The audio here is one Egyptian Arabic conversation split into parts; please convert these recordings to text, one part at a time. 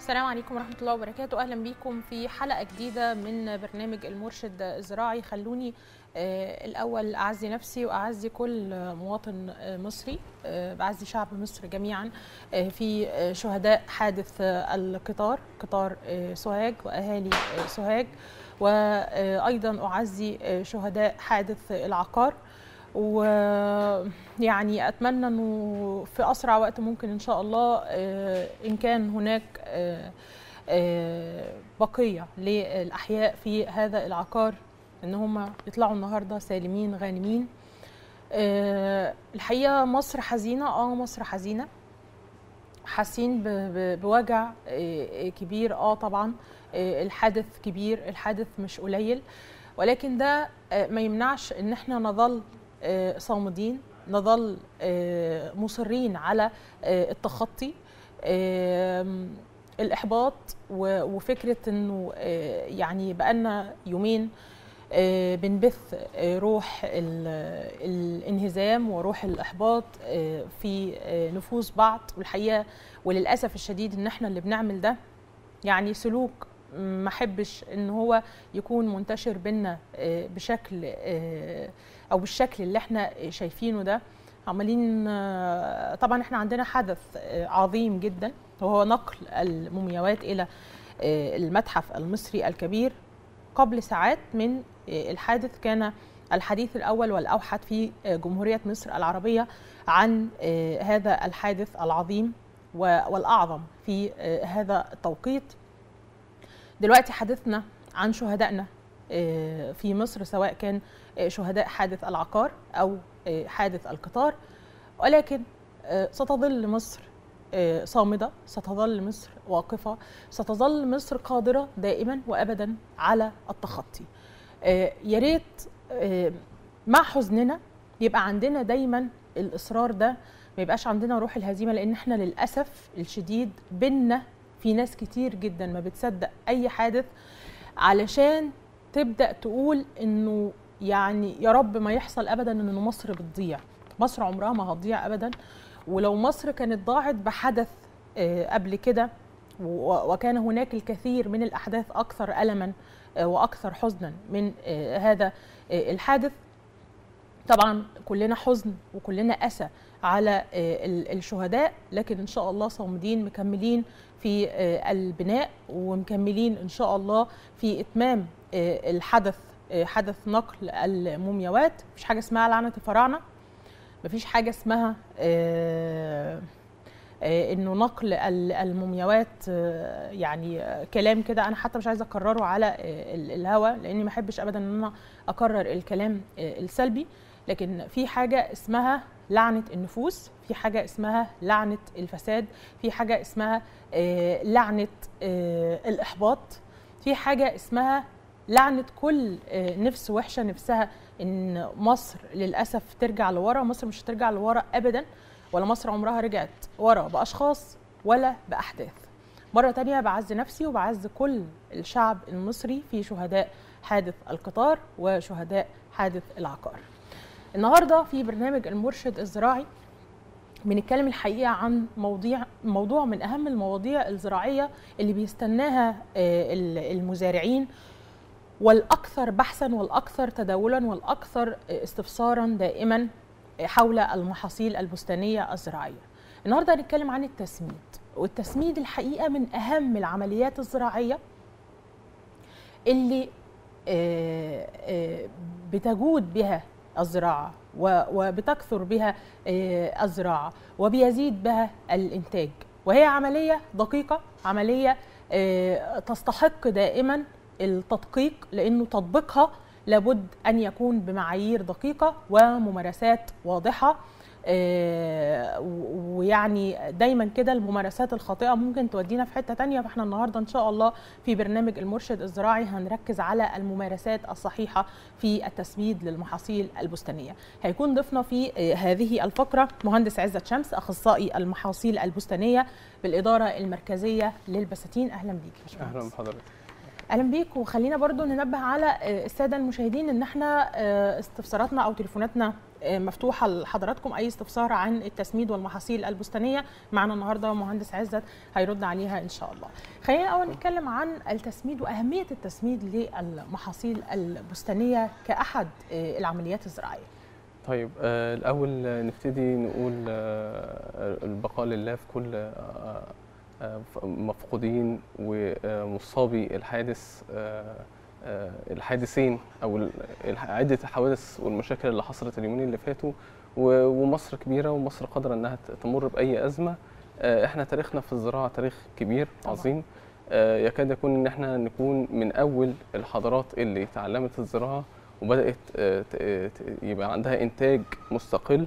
السلام عليكم ورحمة الله وبركاته أهلا بكم في حلقة جديدة من برنامج المرشد الزراعي خلوني آه، الأول أعزي نفسي وأعزي كل مواطن آه، مصري آه، بعزي شعب مصر جميعا آه، في آه، شهداء حادث آه، القطار قطار آه، سوهاج وأهالي آه، سوهاج وأيضا أعزي آه، شهداء حادث العقار ويعني اتمنى انه في اسرع وقت ممكن ان شاء الله آه، ان كان هناك آه، آه، بقيه للاحياء في هذا العقار ان هم يطلعوا النهارده سالمين غانمين آه، الحقيقه مصر حزينه اه مصر حزينه حاسين ب- ب- بوجع آه، كبير اه طبعا آه، الحادث كبير الحادث مش قليل ولكن ده آه، ما يمنعش ان احنا نظل آه، صامدين نظل آه، مصرين على آه، التخطي آم، الاحباط و- وفكره انه آه، يعني بقالنا يومين آه، بنبث آه، روح ال- الانهزام وروح الاحباط آه، في آه، نفوس بعض والحقيقه وللاسف الشديد ان احنا اللي بنعمل ده يعني سلوك ما احبش ان هو يكون منتشر بينا آه، بشكل آه، او بالشكل اللي احنا شايفينه ده عمالين آه، طبعا احنا عندنا حدث آه، عظيم جدا وهو نقل المومياوات الى آه، المتحف المصري الكبير قبل ساعات من آه، الحادث كان الحديث الاول والاوحد في آه، جمهوريه مصر العربيه عن آه، هذا الحادث العظيم و- والاعظم في آه، هذا التوقيت دلوقتي حدثنا عن شهدائنا آه، في مصر سواء كان آه، شهداء حادث العقار او آه، حادث القطار ولكن آه، ستظل مصر آه، صامده ستظل مصر واقفه ستظل مصر قادره دائما وابدا على التخطي آه، يا ريت آه، مع حزننا يبقى عندنا دايما الاصرار ده ما يبقاش عندنا روح الهزيمه لان احنا للاسف الشديد بينا في ناس كتير جدا ما بتصدق اي حادث علشان تبدا تقول انه يعني يا رب ما يحصل ابدا ان مصر بتضيع مصر عمرها ما هتضيع ابدا ولو مصر كانت ضاعت بحدث آه، قبل كده و- وكان هناك الكثير من الاحداث اكثر الما آه، واكثر حزنا من آه، هذا آه، الحادث طبعا كلنا حزن وكلنا اسى على آه، ال- الشهداء لكن ان شاء الله صامدين مكملين في آه، البناء ومكملين ان شاء الله في اتمام آه، الحدث آه، حدث نقل المومياوات مفيش حاجه اسمها لعنه الفراعنه مفيش حاجه اسمها آه، آه، انه نقل ال- المومياوات آه، يعني آه، كلام كده انا حتى مش عايزه اكرره على آه، ال- الهوا لاني ما احبش ابدا ان انا اكرر الكلام آه، السلبي لكن في حاجه اسمها لعنه النفوس في حاجه اسمها لعنه الفساد في حاجه اسمها آه، لعنه آه، الاحباط في حاجه اسمها لعنه كل آه، نفس وحشه نفسها ان مصر للاسف ترجع لورا مصر مش هترجع لورا ابدا ولا مصر عمرها رجعت ورا باشخاص ولا باحداث مره تانية بعز نفسي وبعز كل الشعب المصري في شهداء حادث القطار وشهداء حادث العقار النهارده في برنامج المرشد الزراعي بنتكلم الحقيقه عن مواضيع موضوع من اهم المواضيع الزراعيه اللي بيستناها آه، ال- المزارعين والاكثر بحثا والاكثر تداولا والاكثر استفسارا دائما حول المحاصيل البستانيه الزراعيه. النهارده هنتكلم عن التسميد، والتسميد الحقيقه من اهم العمليات الزراعيه اللي آه، آه، بتجود بها الزراعه و- وبتكثر بها آه، الزراعه وبيزيد بها الانتاج وهي عمليه دقيقه عمليه آه، تستحق دائما التدقيق لانه تطبيقها لابد ان يكون بمعايير دقيقه وممارسات واضحه آه، و- ويعني دايما كده الممارسات الخاطئه ممكن تودينا في حته تانية فاحنا النهارده ان شاء الله في برنامج المرشد الزراعي هنركز على الممارسات الصحيحه في التسميد للمحاصيل البستانيه هيكون ضيفنا في آه، هذه الفقره مهندس عزت شمس اخصائي المحاصيل البستانيه بالاداره المركزيه للبساتين اهلا بيك يا باشمهندس. اهلا بحضرتك اهلا بيك وخلينا برضو ننبه على آه، الساده المشاهدين ان احنا آه، استفساراتنا او تليفوناتنا آه، مفتوحه لحضراتكم اي استفسار عن التسميد والمحاصيل البستانيه معنا النهارده مهندس عزت هيرد عليها ان شاء الله خلينا الاول نتكلم عن التسميد واهميه التسميد للمحاصيل البستانيه كاحد آه، العمليات الزراعيه طيب آه، الأول آه، نبتدي نقول آه، البقاء لله في كل آه، آه، مفقودين ومصابي الحادث آه، آه، الحادثين أو ال- الح- عدة الحوادث والمشاكل اللي حصلت اليومين اللي فاتوا و- ومصر كبيرة ومصر قادرة إنها ت- تمر بأي أزمة آه، إحنا تاريخنا في الزراعة تاريخ كبير طبعاً. عظيم آه، يكاد يكون إن إحنا نكون من أول الحضارات اللي تعلمت الزراعة وبدات آه، ت- آه، ت- يبقى عندها انتاج مستقل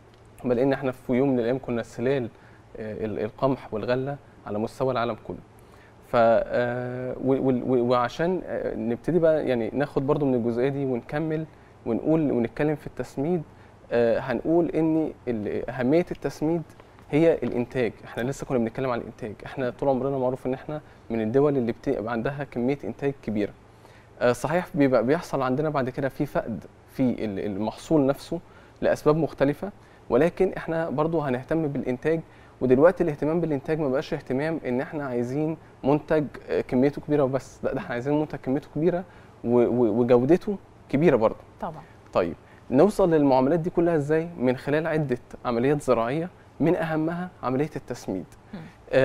بل ان احنا في يوم من الايام كنا سلال آه، ال- القمح والغله على مستوى العالم كله ف آه، و- وال- و- وعشان آه، نبتدي بقى يعني ناخد برضو من الجزئيه دي ونكمل ونقول ونتكلم في التسميد آه، هنقول ان ال- اهميه التسميد هي الانتاج احنا لسه كنا بنتكلم عن الانتاج احنا طول عمرنا معروف ان احنا من الدول اللي بتبقى عندها كميه انتاج كبيره آه، صحيح بيبقى بيحصل عندنا بعد كده في فقد في ال- المحصول نفسه لاسباب مختلفه ولكن احنا برضو هنهتم بالانتاج ودلوقتي الاهتمام بالانتاج ما بقاش اهتمام ان احنا عايزين منتج آه، كميته كبيره وبس لا ده احنا عايزين منتج كميته كبيره و- و- وجودته كبيره برضو طبعا طيب نوصل للمعاملات دي كلها ازاي من خلال عده عمليات زراعيه من اهمها عمليه التسميد مم.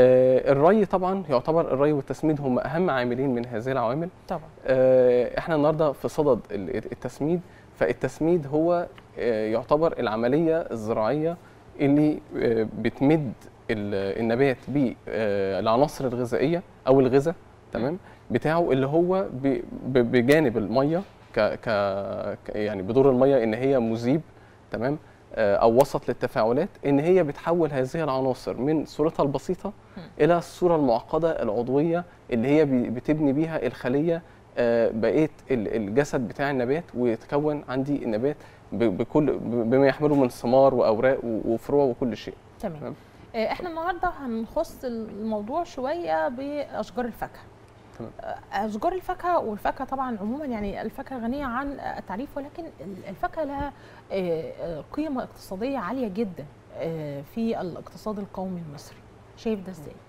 آه الري طبعا يعتبر الري والتسميد هم اهم عاملين من هذه العوامل طبعا آه، احنا النهارده في صدد ال- التسميد فالتسميد هو آه، يعتبر العمليه الزراعيه اللي آه، بتمد ال- النبات بالعناصر الغذائيه او الغذاء تمام بتاعه اللي هو ب- ب- بجانب الميه ك ك ك- يعني بدور الميه ان هي مذيب تمام آه، او وسط للتفاعلات ان هي بتحول هذه العناصر من صورتها البسيطه مم. الى الصوره المعقده العضويه اللي هي بي- بتبني بيها الخليه آه، بقيه ال- الجسد بتاع النبات ويتكون عندي النبات ب- بكل ب- بما يحمله من ثمار واوراق و- وفروع وكل شيء تمام تمام. آه، احنا النهارده هنخص الموضوع شويه باشجار الفاكهه تمام. آه، اشجار الفاكهه والفاكهه طبعا عموما يعني الفاكهه غنيه عن التعريف ولكن ال- الفاكهه لها آه، آه، قيمه اقتصاديه عاليه جدا آه، في الاقتصاد القومي المصري شايف ده ازاي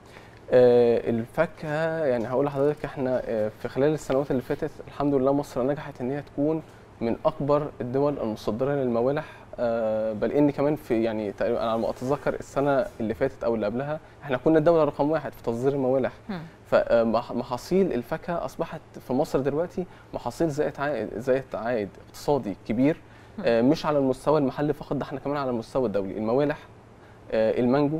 آه، الفاكهه يعني هقول لحضرتك احنا آه، في خلال السنوات اللي فاتت الحمد لله مصر نجحت ان هي تكون من اكبر الدول المصدره للموالح آه، بل ان كمان في يعني تقريبا انا على ما اتذكر السنه اللي فاتت او اللي قبلها احنا كنا الدوله رقم واحد في تصدير الموالح فمحاصيل الفاكهه اصبحت في مصر دلوقتي محاصيل ذات عائد ذات عائد اقتصادي كبير آه، مش على المستوى المحلي فقط ده احنا كمان على المستوى الدولي الموالح آه، المانجو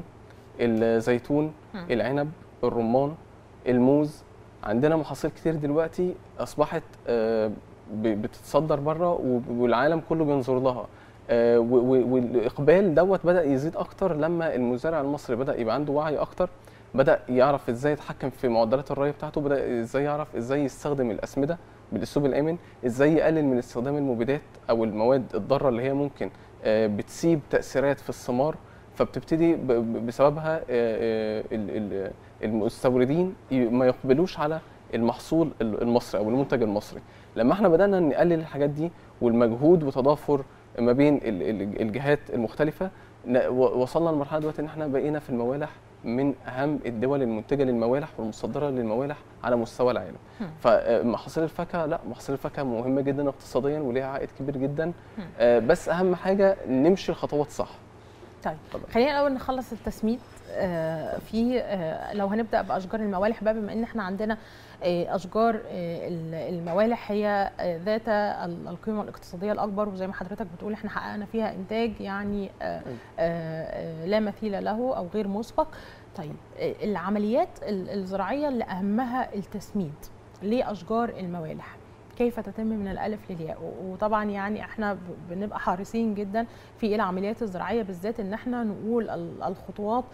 الزيتون مم. العنب الرمان الموز عندنا محاصيل كتير دلوقتي اصبحت آه، ب- بتتصدر بره وب- والعالم كله بينظر لها آه، و- و- والاقبال دوت بدا يزيد اكتر لما المزارع المصري بدا يبقى عنده وعي اكتر بدا يعرف ازاي يتحكم في معدلات الري بتاعته بدا ازاي يعرف ازاي يستخدم الاسمده بالاسلوب الامن ازاي يقلل من استخدام المبيدات او المواد الضاره اللي هي ممكن آه، بتسيب تاثيرات في الثمار فبتبتدي ب- ب- بسببها آه، آه، ال- ال- المستوردين ي- ما يقبلوش على المحصول ال- المصري او المنتج المصري لما احنا بدانا نقلل الحاجات دي والمجهود وتضافر ما بين ال- ال- الجهات المختلفه ن- و- وصلنا لمرحله دلوقتي ان احنا بقينا في الموالح من اهم الدول المنتجه للموالح والمصدره للموالح على مستوى العالم هم. فمحاصيل الفاكهه لا محاصيل الفاكهه مهمه جدا اقتصاديا وليها عائد كبير جدا هم. آه، بس اهم حاجه نمشي الخطوات صح طيب اتفضل. خلينا الاول نخلص التسميد آه، في آه، لو هنبدا باشجار الموالح بقى بما ان احنا عندنا آه، اشجار آه، ال- الموالح هي آه، ذات ال- القيمه الاقتصاديه الاكبر وزي ما حضرتك بتقول احنا حققنا فيها انتاج يعني آه، أيوة. آه، آه، لا مثيل له او غير مسبق طيب آه، العمليات ال- الزراعيه اللي اهمها التسميد لاشجار الموالح كيف تتم من الالف للياء و- وطبعا يعني احنا ب- بنبقى حريصين جدا في العمليات الزراعيه بالذات ان احنا نقول ال- الخطوات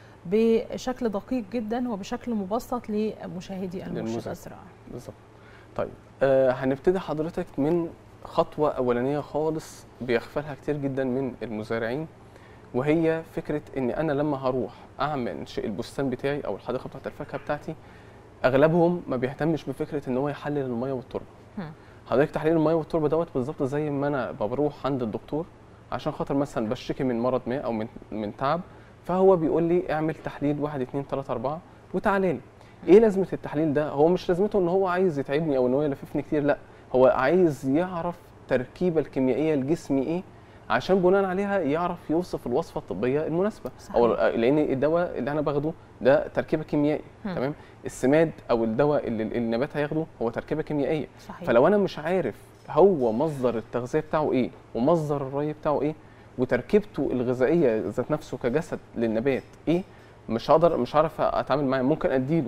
بشكل دقيق جدا وبشكل مبسط لمشاهدي المرشد للمزارع. الزراعي بالظبط طيب آه هنبتدي حضرتك من خطوه اولانيه خالص بيغفلها كتير جدا من المزارعين وهي فكره ان انا لما هروح اعمل انشئ البستان بتاعي او الحديقه بتاعت الفاكهه بتاعتي اغلبهم ما بيهتمش بفكره ان هو يحلل الميه والتربه مم. حضرتك تحليل الميه والتربه دوت بالظبط زي ما انا بروح عند الدكتور عشان خاطر مثلا بشتكي من مرض ما او من من تعب فهو بيقول لي اعمل تحليل 1 2 3 4 وتعالى لي ايه لازمه التحليل ده هو مش لازمته ان هو عايز يتعبني او ان هو يلففني كتير لا هو عايز يعرف التركيبه الكيميائيه لجسمي ايه عشان بناء عليها يعرف يوصف الوصفه الطبيه المناسبه صحيح. او لان الدواء اللي انا باخده ده تركيبه كيميائي مم. تمام السماد او الدواء اللي اللي النبات هياخده هو تركيبه كيميائيه صحيح فلو انا مش عارف هو مصدر التغذيه بتاعه ايه ومصدر الري بتاعه ايه وتركيبته الغذائيه ذات نفسه كجسد للنبات ايه مش هقدر مش هعرف اتعامل معاه ممكن اديله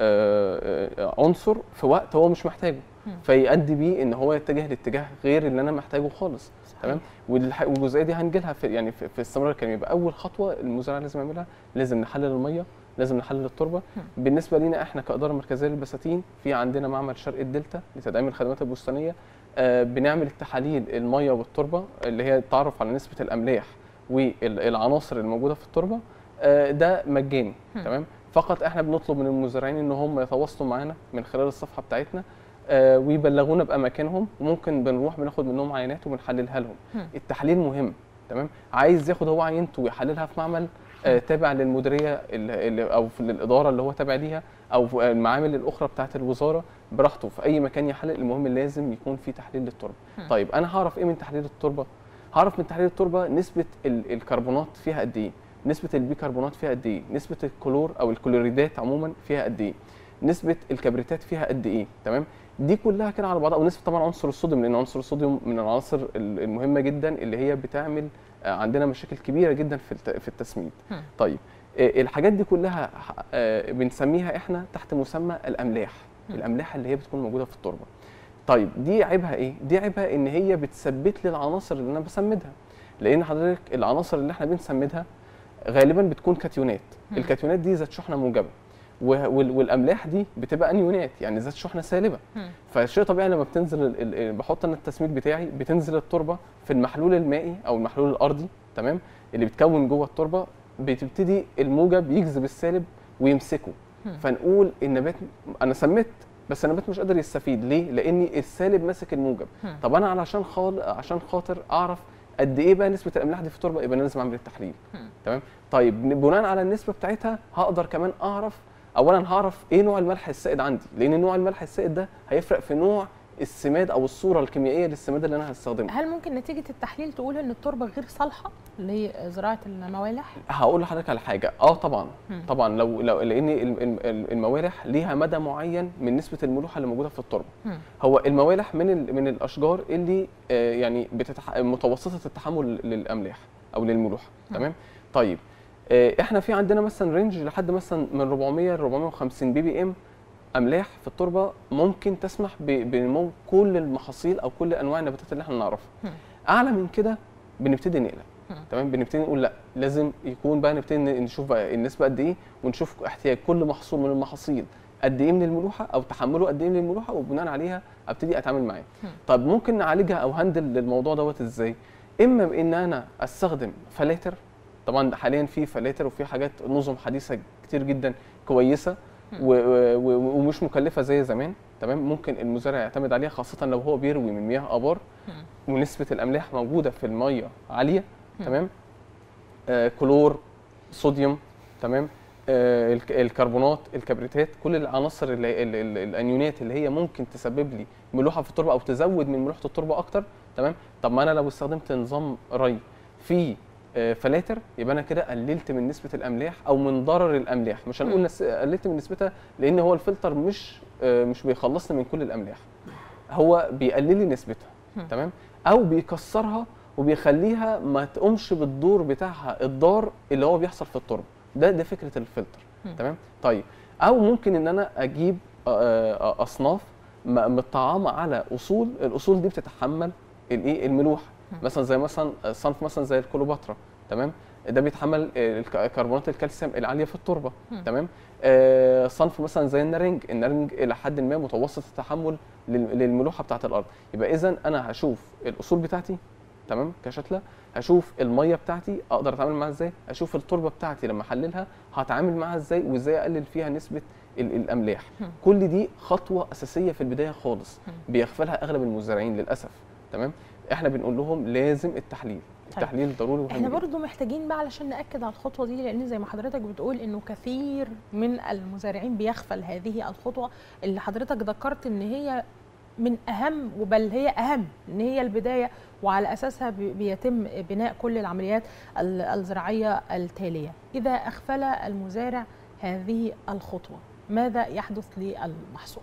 آه، آه، عنصر في وقت هو مش محتاجه مم. فيؤدي بيه ان هو يتجه لاتجاه غير اللي انا محتاجه خالص صحيح. تمام والح- والجزئيه دي هنجي لها في يعني في, في استمرار الكلام يبقى اول خطوه المزارع لازم يعملها لازم نحلل الميه لازم نحلل التربه مم. بالنسبه لينا احنا كاداره مركزيه للبساتين في عندنا معمل شرق الدلتا لتدعيم الخدمات البستانيه آه بنعمل التحاليل الميه والتربه اللي هي التعرف على نسبه الاملاح والعناصر الموجوده في التربه آه ده مجاني مم. تمام فقط احنا بنطلب من المزارعين ان هم يتواصلوا معانا من خلال الصفحه بتاعتنا آه، ويبلغونا باماكنهم وممكن بنروح بناخد منهم عينات وبنحللها لهم مم. التحليل مهم تمام عايز ياخد هو عينته ويحللها في معمل آه، تابع للمديريه اللي اللي- او في الاداره اللي هو تابع ليها او في المعامل الاخرى بتاعه الوزاره براحته في اي مكان يحلل المهم لازم يكون في تحليل للتربه مم. طيب انا هعرف ايه من تحليل التربه هعرف من تحليل التربه نسبه ال- الكربونات فيها قد ايه نسبه البيكربونات فيها قد ايه نسبه الكلور او الكلوريدات عموما فيها قد ايه نسبه الكبريتات فيها قد ايه تمام دي كلها كده على بعضها ونسبه طبعا عنصر الصوديوم لان عنصر الصوديوم من العناصر ال- المهمه جدا اللي هي بتعمل آه، عندنا مشاكل كبيره جدا في الت- في التسميد مم. طيب آه، الحاجات دي كلها آه، بنسميها احنا تحت مسمى الاملاح مم. الاملاح اللي هي بتكون موجوده في التربه طيب دي عيبها ايه دي عيبها ان هي بتثبت لي العناصر اللي انا بسمدها لان حضرتك العناصر اللي احنا بنسمدها غالبا بتكون كاتيونات مم. الكاتيونات دي ذات شحنه موجبه و- وال- والاملاح دي بتبقى انيونات يعني ذات شحنه سالبه مم. فشيء طبيعي لما بتنزل ال- ال- ال- بحط انا التسميد بتاعي بتنزل التربه في المحلول المائي او المحلول الارضي تمام اللي بيتكون جوه التربه بتبتدي الموجب يجذب السالب ويمسكه مم. فنقول النبات انا سميت بس النبات مش قادر يستفيد ليه؟ لان السالب ماسك الموجب مم. طب انا علشان خال... عشان خاطر اعرف قد ايه بقى نسبه الاملاح دي في التربه يبقى انا لازم اعمل التحليل مم. تمام طيب بناء على النسبه بتاعتها هقدر كمان اعرف اولا هعرف ايه نوع الملح السائد عندي لان نوع الملح السائد ده هيفرق في نوع السماد او الصوره الكيميائيه للسماد اللي انا هستخدمه هل ممكن نتيجه التحليل تقول ان التربه غير صالحه لزراعه الموالح؟ هقول لحضرتك على حاجه اه طبعا مم. طبعا لو لو لان الم- الم- الموالح ليها مدى معين من نسبه الملوحه اللي موجوده في التربه مم. هو الموالح من ال- من الاشجار اللي آه، يعني بتتح... متوسطه التحمل للاملاح او للملوحه مم. تمام طيب آه، احنا في عندنا مثلا رينج لحد مثلا من 400 ل 450 بي بي ام املاح في التربه ممكن تسمح ب- بنمو كل المحاصيل او كل انواع النباتات اللي احنا نعرفها مم. اعلى من كده بنبتدي نقلق مم. تمام بنبتدي نقول لا لازم يكون بقى نبتدي ن- نشوف بقى النسبه قد ايه ونشوف احتياج كل محصول من المحاصيل قد ايه من الملوحه او تحمله قد ايه من الملوحه وبناء عليها ابتدي اتعامل معاه مم. طب ممكن نعالجها او هندل للموضوع دوت ازاي اما بان انا استخدم فلاتر طبعا حاليا في فلاتر وفي حاجات نظم حديثه كتير جدا كويسه مم. و- و- ومش مكلفه زي زمان تمام ممكن المزارع يعتمد عليها خاصه لو هو بيروي من مياه ابار مم. ونسبه الاملاح موجوده في الميه عاليه مم. تمام آه كلور صوديوم تمام آه الك- الكربونات الكبريتات كل العناصر اللي ال- ال- الانيونات اللي هي ممكن تسبب لي ملوحه في التربه او تزود من ملوحه التربه اكتر تمام طب ما انا لو استخدمت نظام ري فيه آه، فلاتر يبقى انا كده قللت من نسبه الاملاح او من ضرر الاملاح مش هنقول مم. نس... قللت من نسبتها لان هو الفلتر مش آه، مش بيخلصني من كل الاملاح هو بيقلل لي نسبتها مم. تمام او بيكسرها وبيخليها ما تقومش بالدور بتاعها الضار اللي هو بيحصل في التربه ده ده فكره الفلتر مم. تمام طيب او ممكن ان انا اجيب آه، آه، اصناف م- متطعمه على اصول الاصول دي بتتحمل الايه الملوحه مم. مثلا زي مثلا صنف مثلا زي الكليوباترا تمام ده بيتحمل آه، الك- كربونات الكالسيوم العاليه في التربه مم. تمام آه، صنف مثلا زي النارنج النارنج الى حد ما متوسط التحمل لل- للملوحه بتاعه الارض يبقى اذا انا هشوف الاصول بتاعتي تمام كشتله هشوف الميه بتاعتي اقدر اتعامل معاها ازاي اشوف التربه بتاعتي لما احللها هتعامل معاها ازاي وازاي اقلل فيها نسبه ال- الاملاح مم. كل دي خطوه اساسيه في البدايه خالص مم. بيغفلها اغلب المزارعين للاسف تمام احنا بنقول لهم لازم التحليل التحليل ضروري ومهم احنا جداً. برضو محتاجين بقى علشان ناكد على الخطوه دي لان زي ما حضرتك بتقول انه كثير من المزارعين بيغفل هذه الخطوه اللي حضرتك ذكرت ان هي من اهم وبل هي اهم ان هي البدايه وعلى اساسها بي- بيتم بناء كل العمليات ال- الزراعيه التاليه اذا اغفل المزارع هذه الخطوه ماذا يحدث للمحصول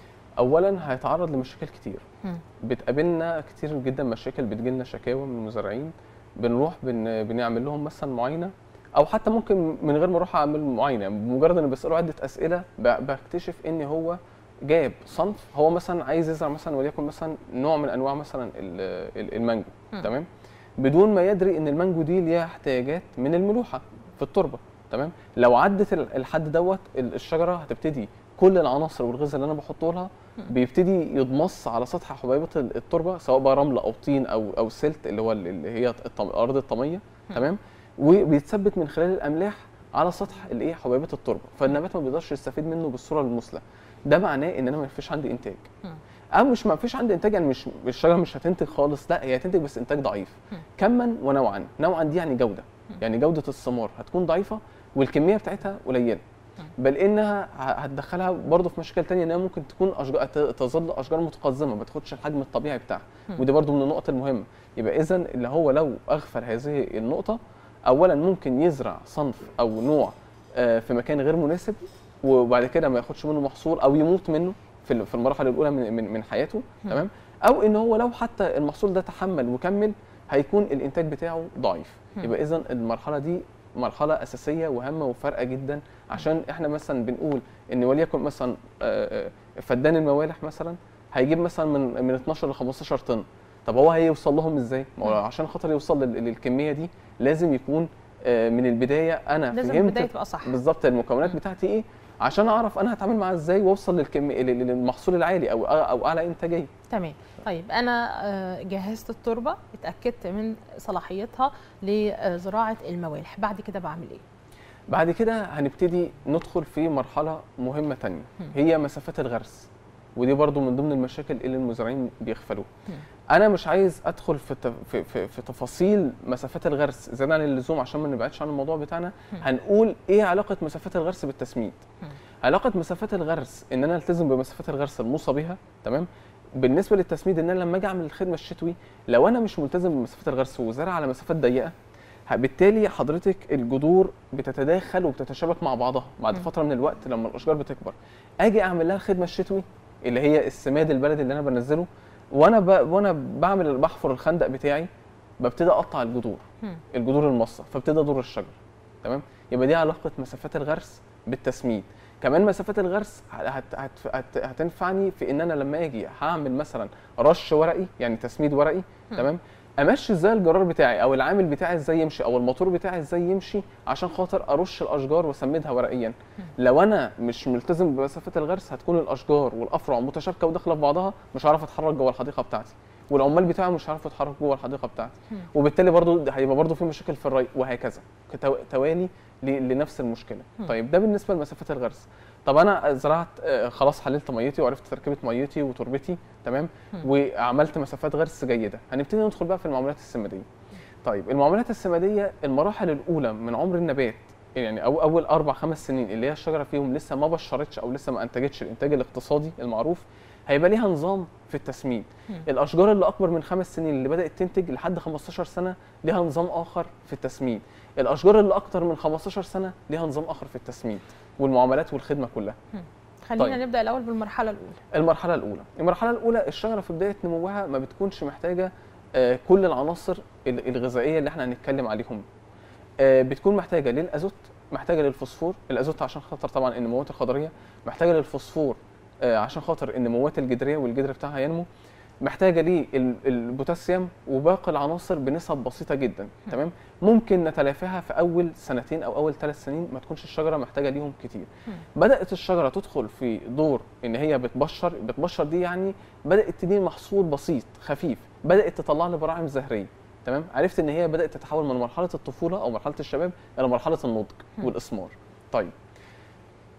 اولا هيتعرض لمشاكل كتير مم. بتقابلنا كتير جدا مشاكل بتجيلنا شكاوى من المزارعين بنروح بن... بنعمل لهم مثلا معاينه او حتى ممكن من غير ما اروح اعمل معاينه بمجرد ان بساله عده اسئله ب... بكتشف ان هو جاب صنف هو مثلا عايز يزرع مثلا وليكن مثلا نوع من انواع مثلا ال- ال- المانجو مم. تمام بدون ما يدري ان المانجو دي ليها احتياجات من الملوحه في التربه تمام لو عدت ال- الحد دوت ال- الشجره هتبتدي كل العناصر والغذاء اللي انا بحطه لها مم. بيبتدي يضمص على سطح حبيبه ال- التربه سواء بقى رمل او طين او او سلت اللي هو ال- اللي هي الطم- الارض الطميه مم. تمام وبيتثبت من خلال الاملاح على سطح الايه حبيبه التربه فالنبات ما بيقدرش يستفيد منه بالصوره المثلى ده معناه ان انا ما فيش عندي انتاج مم. او مش ما فيش عندي انتاج يعني مش الشجره مش هتنتج خالص لا هي هتنتج بس انتاج ضعيف مم. كما ونوعا نوعا دي يعني جوده مم. يعني جوده الثمار هتكون ضعيفه والكميه بتاعتها قليله مم. بل انها ه- هتدخلها برضه في مشاكل تانية انها ممكن تكون اشجار ت- تظل اشجار متقزمه ما تاخدش الحجم الطبيعي بتاعها مم. ودي برضه من النقط المهمه يبقى اذا اللي هو لو اغفل هذه النقطه اولا ممكن يزرع صنف او نوع آه، في مكان غير مناسب وبعد كده ما ياخدش منه محصول او يموت منه في ال- في المراحل الاولى من من, من حياته مم. تمام او ان هو لو حتى المحصول ده تحمل وكمل هيكون الانتاج بتاعه ضعيف مم. يبقى اذا المرحله دي مرحله اساسيه وهامه وفارقه جدا عشان احنا مثلا بنقول ان وليكن مثلا آه، آه، فدان الموالح مثلا هيجيب مثلا من من 12 ل 15 طن طب هو هيوصل لهم ازاي؟ ما هو مم. عشان خاطر يوصل لل- للكميه دي لازم يكون آه، من البدايه انا لازم فهمت البدايه تبقى صح بالظبط المكونات مم. بتاعتي ايه عشان اعرف انا هتعامل معاها ازاي واوصل للكميه للمحصول العالي او او اعلى انتاجيه تمام طيب انا آه، جهزت التربه اتاكدت من صلاحيتها لزراعه الموالح بعد كده بعمل ايه بعد كده هنبتدي ندخل في مرحله مهمه تانية مم. هي مسافات الغرس ودي برضو من ضمن المشاكل اللي المزارعين بيغفلوها مم. انا مش عايز ادخل في التف... في, في, في تفاصيل مسافات الغرس زياده عن اللزوم عشان ما نبعدش عن الموضوع بتاعنا مم. هنقول ايه علاقه مسافات الغرس بالتسميد مم. علاقه مسافات الغرس ان انا التزم بمسافات الغرس الموصى بها تمام بالنسبه للتسميد ان انا لما اجي اعمل الخدمه الشتوي لو انا مش ملتزم بمسافات الغرس وزارع على مسافات ضيقه ه- بالتالي حضرتك الجذور بتتداخل وبتتشابك مع بعضها بعد مم. فتره من الوقت لما الاشجار بتكبر اجي اعمل لها الخدمه الشتوي اللي هي السماد البلدي اللي انا بنزله وانا ب... وانا بعمل بحفر الخندق بتاعي ببتدي اقطع الجذور مم. الجذور المصه فابتدي اضر الشجر تمام يبقى دي علاقه مسافات الغرس بالتسميد كمان مسافات الغرس هت هت هت هتنفعني في ان انا لما اجي هعمل مثلا رش ورقي يعني تسميد ورقي مم. تمام امشي ازاي الجرار بتاعي او العامل بتاعي ازاي يمشي او الموتور بتاعي ازاي يمشي عشان خاطر ارش الاشجار واسمدها ورقيا لو انا مش ملتزم بمسافات الغرس هتكون الاشجار والافرع متشابكه وداخله في بعضها مش هعرف اتحرك جوه الحديقه بتاعتي والعمال بتاعي مش هيعرفوا يتحركوا جوه الحديقه بتاعتي مم. وبالتالي برضو ده هيبقى برضو في مشاكل في الري وهكذا كتو- توالي ل- لنفس المشكله مم. طيب ده بالنسبه لمسافات الغرس طب انا زرعت آه، خلاص حللت ميتي وعرفت تركيبه ميتي وتربتي تمام مم. وعملت مسافات غرس جيده هنبتدي ندخل بقى في المعاملات السماديه طيب المعاملات السماديه المراحل الاولى من عمر النبات يعني او اول اربع خمس سنين اللي هي الشجره فيهم لسه ما بشرتش او لسه ما انتجتش الانتاج الاقتصادي المعروف هيبقى ليها نظام في التسميد مم. الاشجار اللي اكبر من خمس سنين اللي بدات تنتج لحد 15 سنه ليها نظام اخر في التسميد الاشجار اللي اكتر من 15 سنه ليها نظام اخر في التسميد والمعاملات والخدمه كلها خلينا طيب. نبدا الاول بالمرحله الاولى المرحله الاولى المرحله الاولى الشجره في بدايه نموها ما بتكونش محتاجه آه، كل العناصر ال- الغذائيه اللي احنا هنتكلم عليهم آه، بتكون محتاجه للازوت محتاجه للفوسفور الازوت عشان خاطر طبعا النموات الخضريه محتاجه للفوسفور آه، عشان خاطر النموات الجدريه والجدر بتاعها ينمو محتاجه للبوتاسيوم وباقي العناصر بنسب بسيطه جدا تمام ممكن نتلافاها في اول سنتين او اول ثلاث سنين ما تكونش الشجره محتاجه ليهم كتير مم. بدات الشجره تدخل في دور ان هي بتبشر بتبشر دي يعني بدات تديني محصول بسيط خفيف بدات تطلع لي براعم زهريه تمام عرفت ان هي بدات تتحول من مرحله الطفوله او مرحله الشباب الى مرحله النضج مم. والاثمار طيب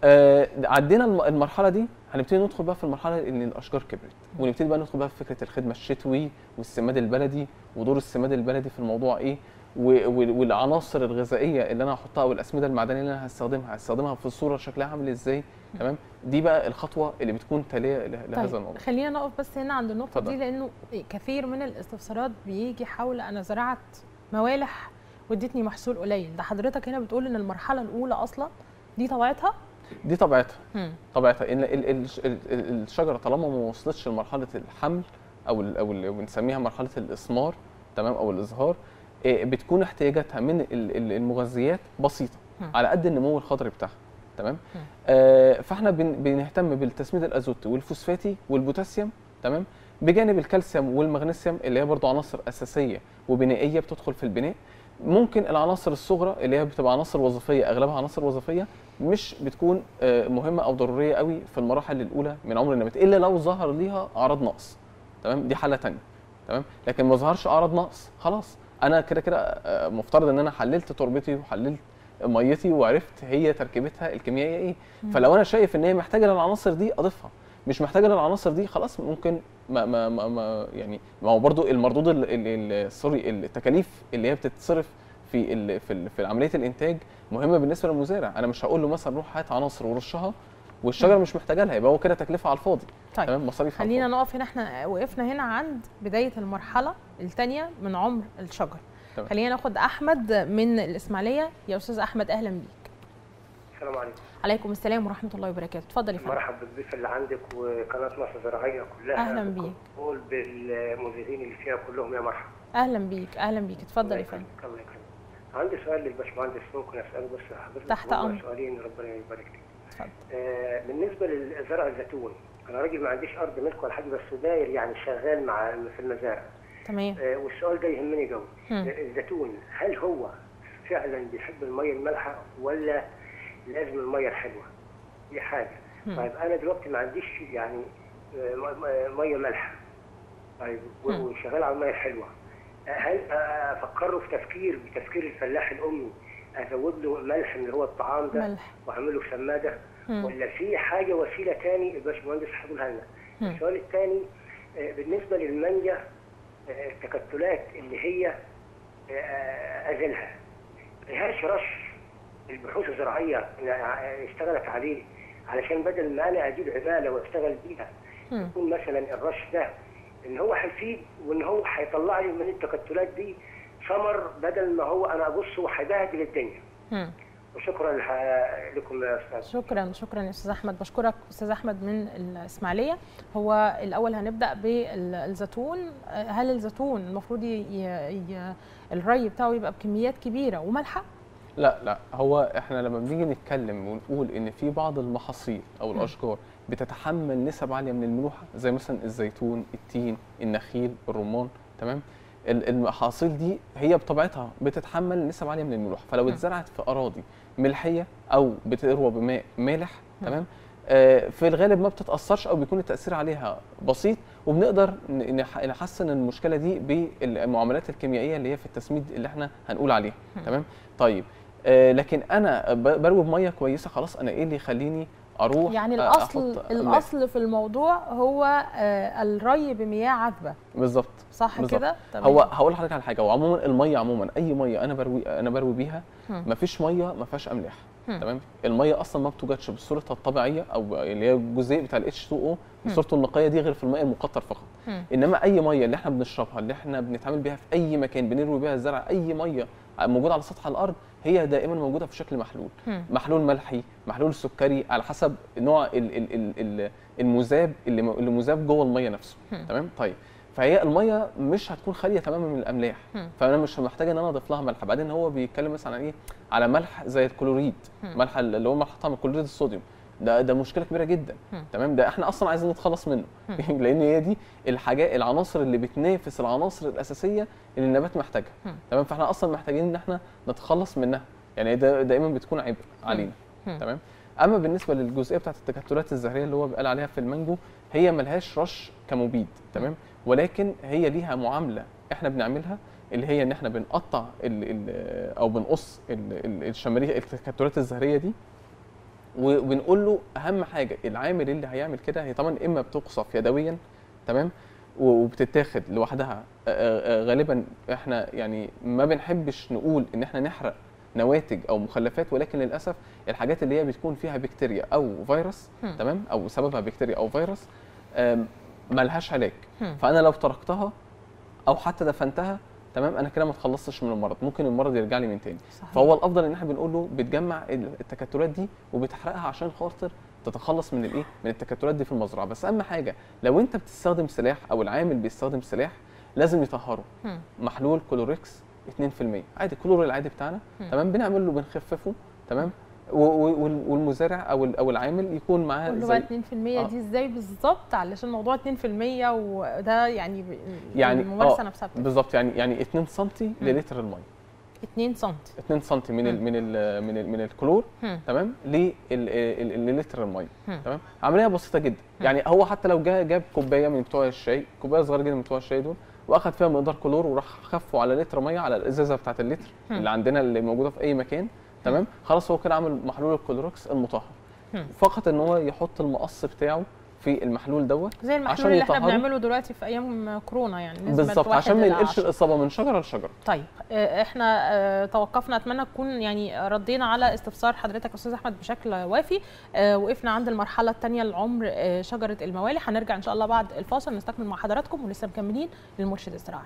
آه عدينا الم- المرحله دي هنبتدي ندخل بقى في المرحله ان الاشجار كبرت ونبتدي بقى ندخل بقى في فكره الخدمه الشتوي والسماد البلدي ودور السماد البلدي في الموضوع ايه و- وال- والعناصر الغذائيه اللي انا هحطها والاسمده المعدنيه اللي انا هستخدمها هستخدمها في الصوره شكلها عامل ازاي تمام دي بقى الخطوه اللي بتكون تاليه له- لهذا طيب الموضوع خلينا نقف بس هنا عند النقطه اتفضل. دي لانه كثير من الاستفسارات بيجي حول انا زرعت موالح وادتني محصول قليل ده حضرتك هنا بتقول ان المرحله الاولى اصلا دي طبيعتها دي طبيعتها مم. طبيعتها ان ال- ال- ال- ال- الشجره طالما ما وصلتش لمرحله الحمل او ال- او اللي بنسميها مرحله الاسمار تمام او الازهار إيه، بتكون احتياجاتها من ال- ال- المغذيات بسيطه مم. على قد النمو الخضري بتاعها تمام مم. آه فاحنا بن بنهتم بالتسميد الازوتي والفوسفاتي والبوتاسيوم تمام بجانب الكالسيوم والمغنيسيوم اللي هي برضو عناصر اساسيه وبنائيه بتدخل في البناء ممكن العناصر الصغرى اللي هي بتبقى عناصر وظيفيه اغلبها عناصر وظيفيه مش بتكون آه، مهمه او ضروريه قوي في المراحل الاولى من عمر النبات الا لو ظهر ليها اعراض نقص تمام دي حاله تانية تمام لكن ما ظهرش اعراض نقص خلاص انا كده كده آه، مفترض ان انا حللت تربتي وحللت ميتي وعرفت هي تركيبتها الكيميائيه ايه فلو انا شايف ان هي محتاجه للعناصر دي اضيفها مش محتاجه للعناصر دي خلاص ممكن ما ما ما, ما يعني ما هو برضو المردود ال- ال- ال- سوري التكاليف اللي هي بتتصرف في ال في ال في عمليه الانتاج مهمه بالنسبه للمزارع انا مش هقول له مثلا روح هات عناصر ورشها والشجره مش محتاجه لها يبقى هو كده تكلفه على الفاضي طيب تمام مصاريف على خلينا الفاضي. نقف هنا احنا وقفنا هنا عند بدايه المرحله الثانيه من عمر الشجر تمام. خلينا ناخد احمد من الاسماعيليه يا استاذ احمد اهلا بيك السلام عليكم عليكم السلام ورحمه الله وبركاته اتفضل يا فندم مرحب بالضيف اللي عندك وقناه مصر الزراعيه كلها أهلاً بيك. قول بالمذيعين اللي فيها كلهم يا مرحبا اهلا بيك اهلا بيك اتفضل الله يا فندم يكرمك الله يكرمك عندي سؤال للباشمهندس ممكن اساله بس حضرتك تحت هما أمرك. سؤالين ربنا يبارك لك اتفضل آه بالنسبه لزرع الزيتون انا راجل ما عنديش ارض ملك ولا حاجه بس داير يعني شغال مع في المزارع تمام آه والسؤال ده يهمني قوي مم. الزيتون هل هو فعلا بيحب الميه المالحه ولا لازم الميه الحلوه دي حاجه مم. طيب انا دلوقتي ما عنديش يعني آه، م- م- ميه مالحه طيب و- مم. وشغال على الميه الحلوه آه، هل آه، افكره في تفكير بتفكير الفلاح الامي ازود له ملح من اللي هو الطعام ده ملح واعمل له سماده مم. ولا في حاجه وسيله تاني الباشمهندس هيقولها لنا مم. السؤال الثاني بالنسبه للمانجا آه، التكتلات اللي هي آه، ازلها ملهاش رش البحوث الزراعيه اللي اشتغلت عليه علشان بدل ما انا اجيب عماله واشتغل بيها مم. يكون مثلا الرش ده ان هو هيفيد وان هو هيطلع لي من التكتلات دي ثمر بدل ما هو انا ابص وهيبهدل الدنيا مم. وشكرا لح- لكم يا استاذ شكرا شكرا يا استاذ احمد بشكرك استاذ احمد من الاسماعيليه هو الاول هنبدا بالزيتون هل الزيتون المفروض ي... ي... الري بتاعه يبقى بكميات كبيره وملحه لا لا هو احنا لما بنيجي نتكلم ونقول ان في بعض المحاصيل او مم. الاشجار بتتحمل نسب عاليه من الملوحه زي مثلا الزيتون التين النخيل الرمان تمام ال- المحاصيل دي هي بطبيعتها بتتحمل نسب عاليه من الملوحه فلو مم. اتزرعت في اراضي ملحيه او بتروى بماء مالح مم. تمام آه، في الغالب ما بتتاثرش او بيكون التاثير عليها بسيط وبنقدر ن- نح- نحسن المشكله دي بالمعاملات الكيميائيه اللي هي في التسميد اللي احنا هنقول عليها مم. تمام طيب آه، لكن انا ب- بروي بميه كويسه خلاص انا ايه اللي يخليني اروح يعني آه، الاصل أحط الاصل في الموضوع هو آه، الري بمياه عذبه ماء. بالظبط صح بالظبط. كده تمام. هو هقول لحضرتك على حاجه هو عموما الميه عموما اي ميه انا بروي انا بروي بيها مم. مفيش ميه ما فيهاش املاح مم. تمام الميه اصلا ما بتوجدش بصورتها الطبيعيه او اللي هي الجزيء بتاع الاتش 2 او مم. بصورته النقيه دي غير في الماء المقطر فقط مم. انما اي ميه اللي احنا بنشربها اللي احنا بنتعامل بيها في اي مكان بنروي بيها الزرع اي ميه موجوده على سطح الارض هي دائما موجوده في شكل محلول مم. محلول ملحي محلول سكري على حسب نوع ال ال ال ال المذاب اللي م- اللي مذاب جوه الميه نفسه مم. تمام طيب فهي الميه مش هتكون خاليه تماما من الاملاح مم. فانا مش محتاج ان انا اضيف لها ملح بعدين هو بيتكلم مثلا عن ايه على ملح زي الكلوريد مم. ملح اللي هو ملح طعم كلوريد الصوديوم ده ده مشكله كبيره جدا مم. تمام ده احنا اصلا عايزين نتخلص منه مم. لان هي دي الحاجات العناصر اللي بتنافس العناصر الاساسيه اللي النبات محتاجها مم. تمام فاحنا اصلا محتاجين ان احنا نتخلص منها يعني ده دائما بتكون عبء علينا مم. تمام اما بالنسبه للجزئيه بتاعت التكتلات الزهريه اللي هو بيقال عليها في المانجو هي ملهاش رش كمبيد تمام ولكن هي ليها معامله احنا بنعملها اللي هي ان احنا بنقطع ال ال او بنقص ال- ال- الشماريخ التكتلات الزهريه دي وبنقول له اهم حاجه العامل اللي هيعمل كده هي طبعا اما بتقصف يدويا تمام و- وبتتاخد لوحدها آه، آه، غالبا احنا يعني ما بنحبش نقول ان احنا نحرق نواتج او مخلفات ولكن للاسف الحاجات اللي هي بتكون فيها بكتيريا او فيروس هم. تمام او سببها بكتيريا او فيروس آم، ملهاش علاج هم. فانا لو تركتها او حتى دفنتها تمام انا كده ما اتخلصتش من المرض ممكن المرض يرجع لي من تاني صحيح. فهو الافضل ان احنا بنقول له بتجمع التكتلات دي وبتحرقها عشان خاطر تتخلص من الايه من التكتلات دي في المزرعه بس اهم حاجه لو انت بتستخدم سلاح او العامل بيستخدم سلاح لازم يطهره هم. محلول كلوريكس 2% عادي الكلور العادي بتاعنا مم. تمام بنعمل له بنخففه تمام و- و- وال- والمزارع او ال- او العامل يكون معاه قول له بقى زي 2% آه. دي ازاي بالظبط علشان موضوع 2% وده يعني ب- يعني الممارسه آه، نفسها بتفرق. بالظبط يعني يعني 2 سم للتر الميه 2 سم 2 سم من ال مم. من ال من ال من الكلور هم. تمام للتر الميه هم. تمام عمليه بسيطه جدا مم. يعني هو حتى لو جا جاب كوبايه من بتوع الشاي كوبايه صغيره جدا من بتوع الشاي دول واخد فيها مقدار كلور وراح خفه على لتر ميه على الازازه بتاعت اللتر مم. اللي عندنا اللي موجوده في اي مكان تمام خلاص هو كده عمل محلول الكلوروكس المطهر مم. فقط ان هو يحط المقص بتاعه في المحلول دوت زي المحلول عشان اللي احنا يطهروا. بنعمله دلوقتي في ايام كورونا يعني نسبة بالظبط واحد عشان ما إلى ينقلش عشرة. الاصابه من شجره لشجره طيب آه، احنا آه، توقفنا اتمنى تكون يعني ردينا على استفسار حضرتك استاذ احمد بشكل وافي آه، وقفنا عند المرحله الثانيه لعمر آه، شجره الموالح هنرجع ان شاء الله بعد الفاصل نستكمل مع حضراتكم ولسه مكملين للمرشد الزراعي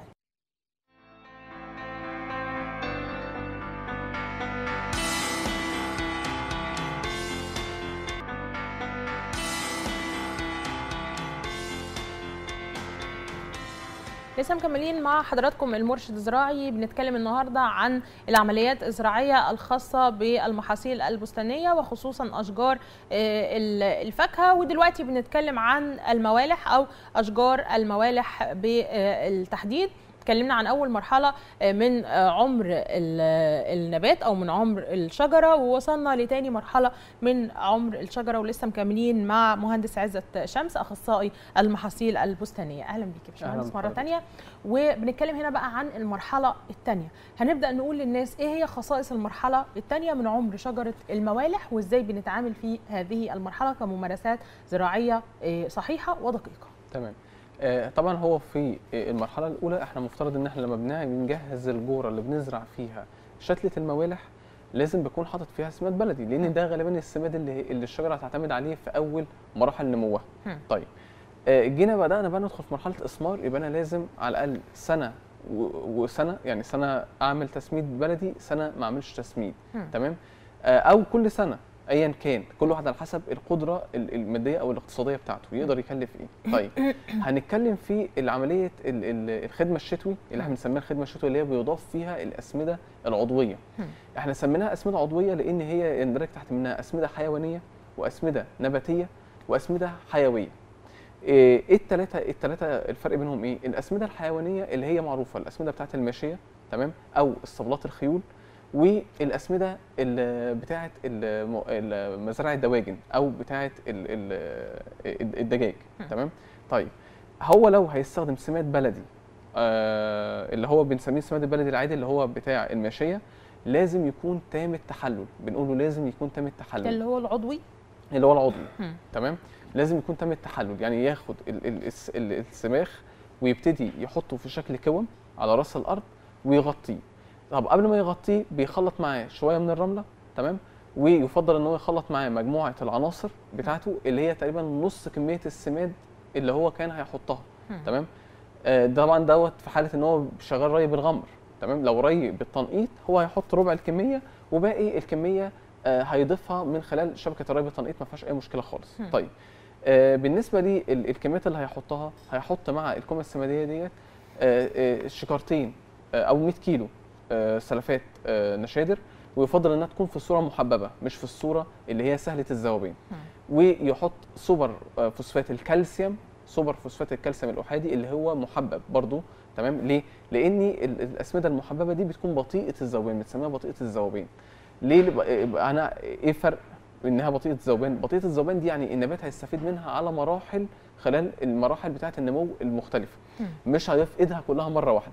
لسه مكملين مع حضراتكم المرشد الزراعي بنتكلم النهارده عن العمليات الزراعيه الخاصه بالمحاصيل البستانيه وخصوصا اشجار آه، ال- الفاكهه ودلوقتي بنتكلم عن الموالح او اشجار الموالح بالتحديد اتكلمنا عن اول مرحله آه، من آه، عمر ال- النبات او من عمر الشجره ووصلنا لتاني مرحله من عمر الشجره ولسه مكملين مع مهندس عزت شمس اخصائي المحاصيل البستانيه اهلا بيك يا باشمهندس أهلاً مره بحضرتك. تانية وبنتكلم هنا بقى عن المرحله الثانيه هنبدا نقول للناس ايه هي خصائص المرحله الثانيه من عمر شجره الموالح وازاي بنتعامل في هذه المرحله كممارسات زراعيه آه، صحيحه ودقيقه تمام آه، طبعا هو في آه، المرحله الاولى احنا مفترض ان احنا لما بنع- بنجهز الجوره اللي بنزرع فيها شتله الموالح لازم بكون حاطط فيها سماد بلدي لان ده غالبا السماد اللي اللي الشجره هتعتمد عليه في اول مراحل نموها هم. طيب آه، جينا بدانا بقى ندخل في مرحله اسمار يبقى انا لازم على الاقل سنه و- وسنه يعني سنه اعمل تسميد بلدي سنه ما اعملش تسميد هم. تمام آه، او كل سنه ايا كان كل واحد على حسب القدره ال- الماديه او الاقتصاديه بتاعته يقدر يكلف ايه طيب هنتكلم في العمليه ال- ال- الخدمه الشتوي اللي احنا بنسميها الخدمه الشتوي اللي هي بيضاف فيها الاسمده العضويه هم. احنا سميناها اسمده عضويه لان هي يندرج تحت منها اسمده حيوانيه واسمده نباتيه واسمده حيويه ايه إيه الثلاثه الثلاثه الفرق بينهم ايه الاسمده الحيوانيه اللي هي معروفه الاسمده بتاعت الماشيه تمام او اسطبلات الخيول والاسمده اللي بتاعت الم- ال- مزارع الدواجن او بتاعت ال- ال- الدجاج هم. تمام طيب هو لو هيستخدم سماد بلدي آه اللي هو بنسميه السماد البلدي العادي اللي هو بتاع الماشيه لازم يكون تام التحلل بنقول له لازم يكون تام التحلل اللي هو العضوي اللي هو العضوي هم. تمام لازم يكون تم التحلل يعني ياخد ال- ال- الس- ال- السماخ ويبتدي يحطه في شكل كوم على راس الارض ويغطيه طب قبل ما يغطيه بيخلط معاه شويه من الرمله تمام ويفضل ان هو يخلط معاه مجموعه العناصر بتاعته اللي هي تقريبا نص كميه السماد اللي هو كان هيحطها هم. تمام آه، طبعا دوت في حاله ان هو شغال ري بالغمر تمام لو ري بالتنقيط هو هيحط ربع الكميه وباقي الكميه آه، هيضيفها من خلال شبكه الري بالتنقيط ما فيهاش اي مشكله خالص هم. طيب آه، بالنسبه للكميات اللي هيحطها هيحط مع الكميه السماديه ديت آه، آه، شكارتين آه، او 100 كيلو آه، سلفات آه، نشادر ويفضل انها تكون في الصوره محببه مش في الصوره اللي هي سهله الذوبان هم. ويحط سوبر آه، فوسفات الكالسيوم سوبر فوسفات الكالسيوم الاحادي اللي هو محبب برضو تمام ليه لان ال- الاسمده المحببه دي بتكون بطيئه الذوبان بنسميها بطيئه الذوبان ليه يبقى- يبقى انا ايه فرق انها بطيئه الذوبان بطيئه الذوبان دي يعني النبات هيستفيد منها على مراحل خلال المراحل بتاعه النمو المختلفه هم. مش هيفقدها كلها مره واحده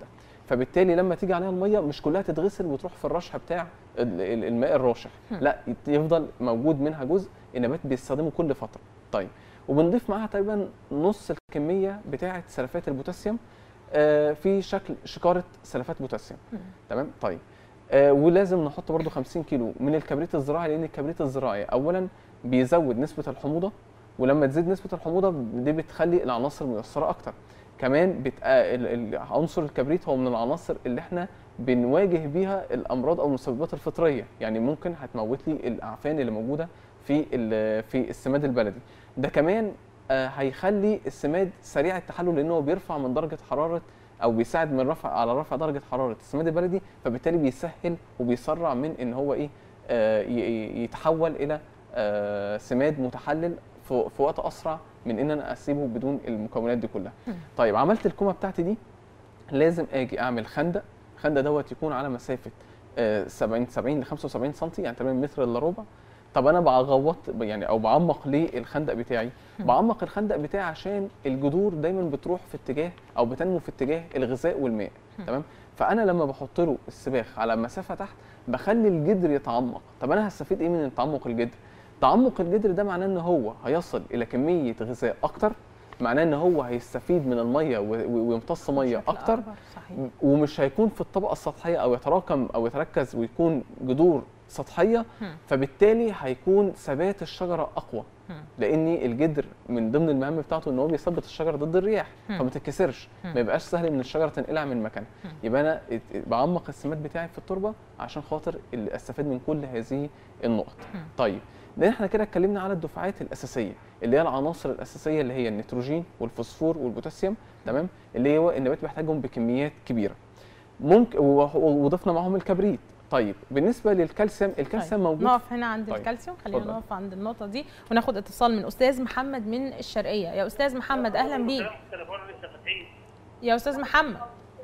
فبالتالي لما تيجي عليها الميه مش كلها تتغسل وتروح في الرشح بتاع ال- ال- الماء الراشح هم. لا يت- يفضل موجود منها جزء النبات بيستخدمه كل فتره طيب وبنضيف معاها تقريبا نص الكميه بتاعه سلفات البوتاسيوم آه، في شكل شكاره سلفات بوتاسيوم مم. تمام طيب آه ولازم نحط برضو 50 كيلو من الكبريت الزراعي لان الكبريت الزراعي اولا بيزود نسبه الحموضه ولما تزيد نسبه الحموضه دي بتخلي العناصر ميسره اكتر كمان بتبقى ال- ال- عنصر الكبريت هو من العناصر اللي احنا بنواجه بيها الامراض او المسببات الفطريه يعني ممكن هتموت لي الاعفان اللي موجوده في ال- في السماد البلدي ده كمان آه، هيخلي السماد سريع التحلل لانه بيرفع من درجه حراره او بيساعد من رفع على رفع درجه حراره السماد البلدي فبالتالي بيسهل وبيسرع من ان هو ايه آه، ي- ي- يتحول الى آه، سماد متحلل في في وقت اسرع من ان انا اسيبه بدون المكونات دي كلها مم. طيب عملت الكومه بتاعتي دي لازم اجي اعمل خندق الخندق دوت يكون على مسافه آه، 70 70 ل 75 سم يعني تقريبا متر الا ربع طب انا بغوط يعني او بعمق ليه الخندق بتاعي مم. بعمق الخندق بتاعي عشان الجذور دايما بتروح في اتجاه او بتنمو في اتجاه الغذاء والماء مم. تمام فانا لما بحط له السباخ على مسافه تحت بخلي الجدر يتعمق طب انا هستفيد ايه من تعمق الجدر تعمق الجدر ده معناه ان هو هيصل الى كميه غذاء اكتر معناه ان هو هيستفيد من الميه و- و- ويمتص ميه بشكل اكتر أكبر، صحيح ومش هيكون في الطبقه السطحيه او يتراكم او يتركز ويكون جذور سطحيه مم. فبالتالي هيكون ثبات الشجره اقوى مم. لان الجدر من ضمن المهام بتاعته ان هو بيثبت الشجره ضد الرياح مم. فما تتكسرش مم. ما يبقاش سهل ان الشجره تنقلع من مكانها مم. يبقى انا ات- بعمق السماد بتاعي في التربه عشان خاطر ال- استفاد من كل هذه النقط مم. طيب ده احنا كده اتكلمنا على الدفعات الاساسيه اللي هي العناصر الاساسيه اللي هي النيتروجين والفوسفور والبوتاسيوم تمام اللي هو النبات بيحتاجهم بكميات كبيره ممكن و- وضفنا معاهم الكبريت طيب بالنسبه للكالسيوم الكالسيوم موجود نقف هنا عند طيب، الكالسيوم خلينا اتفضل. نقف عند النقطه دي وناخد اتصال من استاذ محمد من الشرقيه يا استاذ محمد اهلا بيك تليفون لسه فاتحين يا استاذ محمد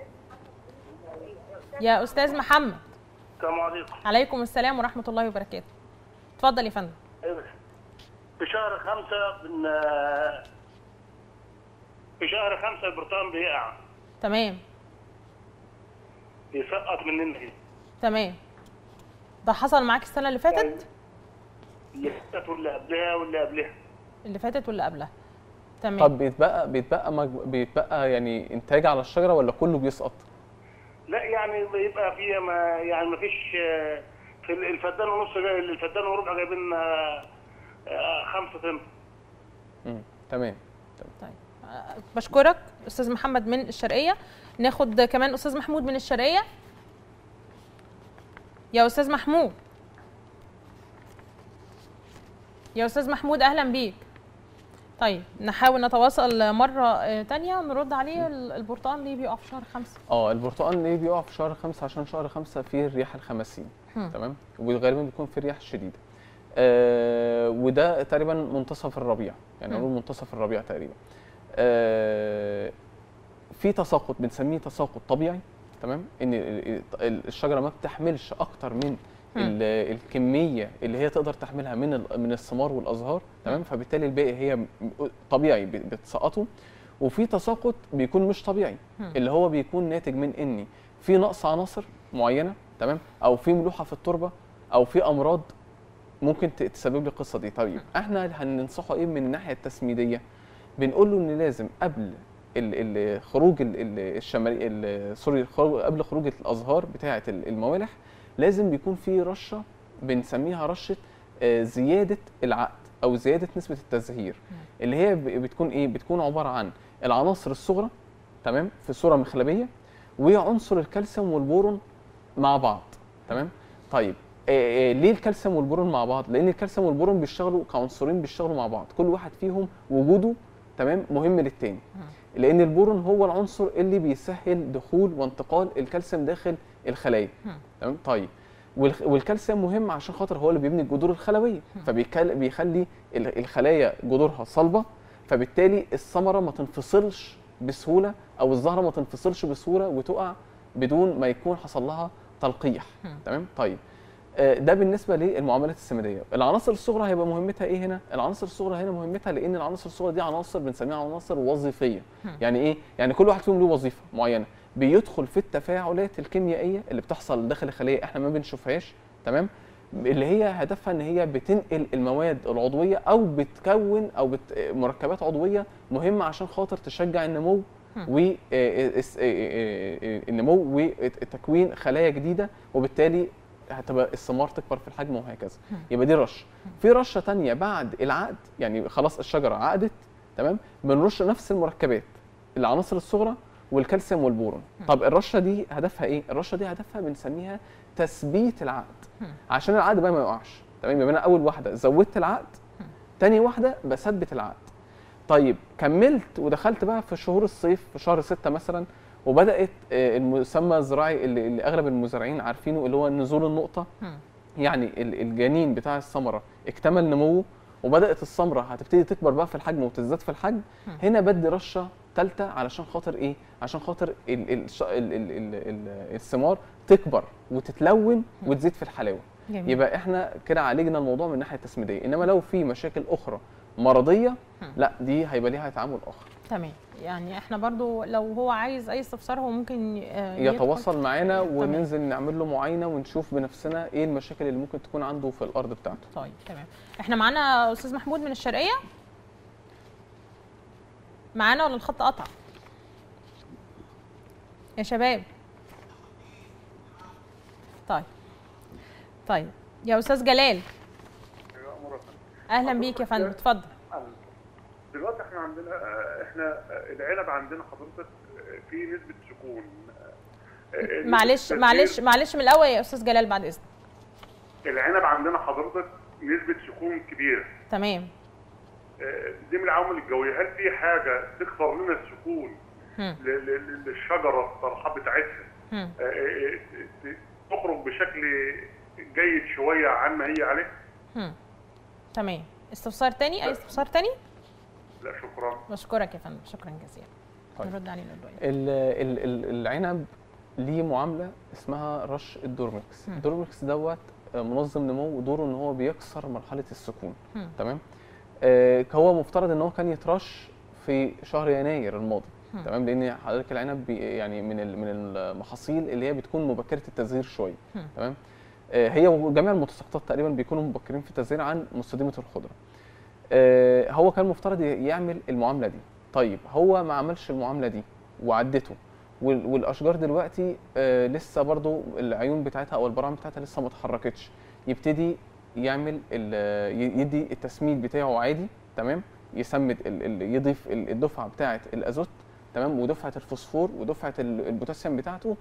يا استاذ محمد السلام عليكم عليكم السلام ورحمه الله وبركاته اتفضل يا فندم أيوة. في شهر خمسة من في شهر خمسة البرتقال بيقع تمام بيسقط مننا كده تمام ده حصل معاك السنه اللي فاتت اللي فاتت واللي قبلها واللي قبلها اللي فاتت واللي قبلها تمام طب بيتبقى بيتبقى مج- بيتبقى يعني انتاج على الشجره ولا كله بيسقط لا يعني بيبقى فيها ما يعني ما فيش آه، في الفدان ونص جاي الفدان وربع جايبين آه، آه، خمسة طن مم. تمام طيب آه، بشكرك استاذ محمد من الشرقيه ناخد كمان استاذ محمود من الشرقيه يا استاذ محمود يا استاذ محمود اهلا بيك طيب نحاول نتواصل مره آه، تانية نرد عليه ال- البرتقال ليه بيقع في شهر خمسة اه البرتقال ليه بيقع في شهر خمسة عشان شهر خمسة فيه الرياح الخمسين هم. تمام وغالبا بيكون فيه رياح شديده آه وده تقريبا منتصف الربيع يعني مم. نقول منتصف الربيع تقريبا آه في تساقط بنسميه تساقط طبيعي تمام ان ال- ال- الشجره ما بتحملش اكتر من ال- الكميه اللي هي تقدر تحملها من ال- من الثمار والازهار تمام فبالتالي الباقي هي م- طبيعي ب- بتسقطه وفي تساقط بيكون مش طبيعي مم. اللي هو بيكون ناتج من ان في نقص عناصر معينه تمام او في ملوحه في التربه او في امراض ممكن ت- تسبب لي القصه دي طيب احنا هننصحه ايه من الناحيه التسميديه بنقول له ان لازم قبل ال- ال- خروج ال- ال- الشمالي ال- سوري خروج- قبل خروج الازهار بتاعه ال- الموالح لازم بيكون في رشه بنسميها رشه آه، زياده العقد او زياده نسبه التزهير اللي هي ب- بتكون ايه بتكون عباره عن العناصر الصغرى تمام في صوره مخلبيه وعنصر الكالسيوم والبورون مع بعض تمام طيب آه، آه، ليه الكالسيوم والبورون مع بعض لان الكالسيوم والبورون بيشتغلوا كعنصرين بيشتغلوا مع بعض كل واحد فيهم وجوده تمام مهم للتاني لان البورون هو العنصر اللي بيسهل دخول وانتقال الكالسيوم داخل الخلايا مم. تمام طيب والخ- والكالسيوم مهم عشان خاطر هو اللي بيبني الجذور الخلويه فبيخلي الخلايا جذورها صلبه فبالتالي الثمره ما تنفصلش بسهوله او الزهره ما تنفصلش بسهوله وتقع بدون ما يكون حصل لها تلقيح مم. تمام طيب آه، ده بالنسبه للمعاملات السماديه العناصر الصغرى هيبقى مهمتها ايه هنا العناصر الصغرى هنا مهمتها لان العناصر الصغرى دي عناصر بنسميها عناصر وظيفيه مم. يعني ايه يعني كل واحد فيهم له وظيفه معينه بيدخل في التفاعلات الكيميائيه اللي بتحصل داخل الخليه احنا ما بنشوفهاش تمام اللي هي هدفها ان هي بتنقل المواد العضويه او بتكون او بت مركبات عضويه مهمه عشان خاطر تشجع النمو والنمو وتكوين خلايا جديده وبالتالي هتبقى الثمار تكبر في الحجم وهكذا يبقى دي رشه في رشه تانية بعد العقد يعني خلاص الشجره عقدت تمام بنرش نفس المركبات العناصر الصغرى والكالسيوم والبورون طب الرشه دي هدفها ايه الرشه دي هدفها بنسميها تثبيت العقد عشان العقد بقى ما يقعش تمام يبقى انا اول واحده زودت العقد تاني واحده بثبت العقد طيب كملت ودخلت بقى في شهور الصيف في شهر ستة مثلا وبدات آه، المسمى الزراعي اللي, اللي اغلب المزارعين عارفينه اللي هو نزول النقطه مم. يعني ال- الجنين بتاع الثمره اكتمل نموه وبدات الثمره هتبتدي تكبر بقى في الحجم وتزداد في الحجم مم. هنا بدي رشه ثالثه علشان خاطر ايه عشان خاطر ال ال ال ال ال ال الثمار تكبر وتتلون وتزيد في الحلاوه جميل يبقى احنا كده عالجنا الموضوع من الناحيه التسميديه انما لو في مشاكل اخرى مرضيه مم. لا دي هيبقى ليها تعامل اخر تمام يعني احنا برضو لو هو عايز اي استفسار هو ممكن آه، يدخل. يتواصل معانا تمام. وننزل نعمل له معاينه ونشوف بنفسنا ايه المشاكل اللي ممكن تكون عنده في الارض بتاعته طيب تمام احنا معانا استاذ محمود من الشرقيه معانا ولا الخط قطع يا شباب طيب طيب يا استاذ جلال اهلا بيك يا فندم اتفضل دلوقتي احنا عندنا احنا العنب عندنا حضرتك في نسبه سكون معلش معلش معلش من الاول يا استاذ جلال بعد اذنك العنب عندنا حضرتك نسبه سكون كبيره تمام دي من العوامل الجويه هل في حاجه تكسر لنا السكون هم. ل- ل- للشجره الطرحه بتاعتها هم. اه، اه، ت- تخرج بشكل جيد شويه عن ما هي عليه هم. تمام استفسار تاني اي استفسار تاني لا شكرا بشكرك يا فندم شكرا جزيلا طيب. نرد عليه الأدوية. ال ال ال العنب ليه معامله اسمها رش الدورمكس مم. الدورمكس دوت آه، منظم نمو ودوره ان هو بيكسر مرحله السكون مم. تمام آه هو مفترض ان هو كان يترش في شهر يناير الماضي مم. تمام لان حضرتك العنب بي يعني من ال- من المحاصيل اللي هي بتكون مبكره التزهير شويه مم. تمام آه هي وجميع المتساقطات تقريبا بيكونوا مبكرين في التزهير عن مستديمه الخضره آه، هو كان مفترض ي- يعمل المعامله دي طيب هو ما عملش المعامله دي وعدته وال- والاشجار دلوقتي آه، لسه برضو العيون بتاعتها او البراعم بتاعتها لسه ما اتحركتش يبتدي يعمل ال- ي- يدي التسميد بتاعه عادي تمام يسمد ال- ال- يضيف ال- الدفعه بتاعه الازوت تمام ودفعه الفوسفور ودفعه ال- البوتاسيوم بتاعته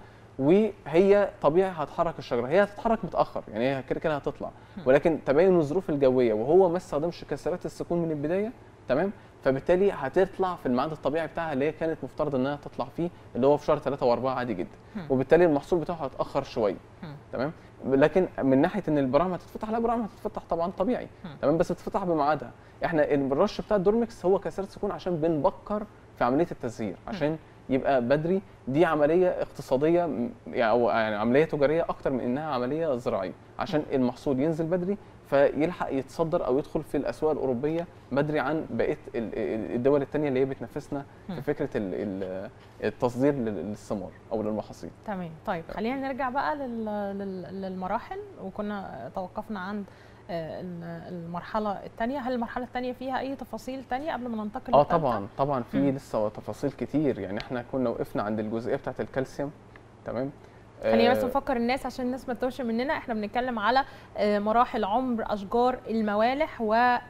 وهي طبيعي هتحرك الشجره هي هتتحرك متاخر يعني هي كده كده هتطلع ولكن تبين الظروف الجويه وهو ما استخدمش كسرات السكون من البدايه تمام فبالتالي هتطلع في الميعاد الطبيعي بتاعها اللي هي كانت مفترض انها تطلع فيه اللي هو في شهر 3 و4 عادي جدا وبالتالي المحصول بتاعه هيتاخر شويه مم. تمام لكن من ناحيه ان البراعم هتتفتح لا البراعم هتتفتح طبعا طبيعي مم. تمام بس بتتفتح بميعادها احنا الرش بتاع الدورمكس هو كسرات سكون عشان بنبكر في عمليه التزهير عشان يبقى بدري دي عمليه اقتصاديه م- يعني أو يعني عمليه تجاريه اكتر من انها عمليه زراعيه عشان المحصول ينزل بدري فيلحق يتصدر او يدخل في الاسواق الاوروبيه بدري عن بقيه ال- ال- الدول الثانيه اللي هي بتنافسنا في مم. فكره ال- ال- التصدير لل- للثمار او للمحاصيل تمام طيب خلينا نرجع بقى لل... لل... للمراحل وكنا توقفنا عند آه، ال- المرحلة الثانية هل المرحلة الثانية فيها أي تفاصيل تانية قبل ما ننتقل اه للتالتة؟ طبعا طبعا في مم. لسه تفاصيل كتير يعني احنا كنا وقفنا عند الجزئيه بتاعه الكالسيوم تمام خلينا بس آه، نفكر الناس عشان الناس ما تتوهش مننا احنا بنتكلم على آه، مراحل عمر اشجار الموالح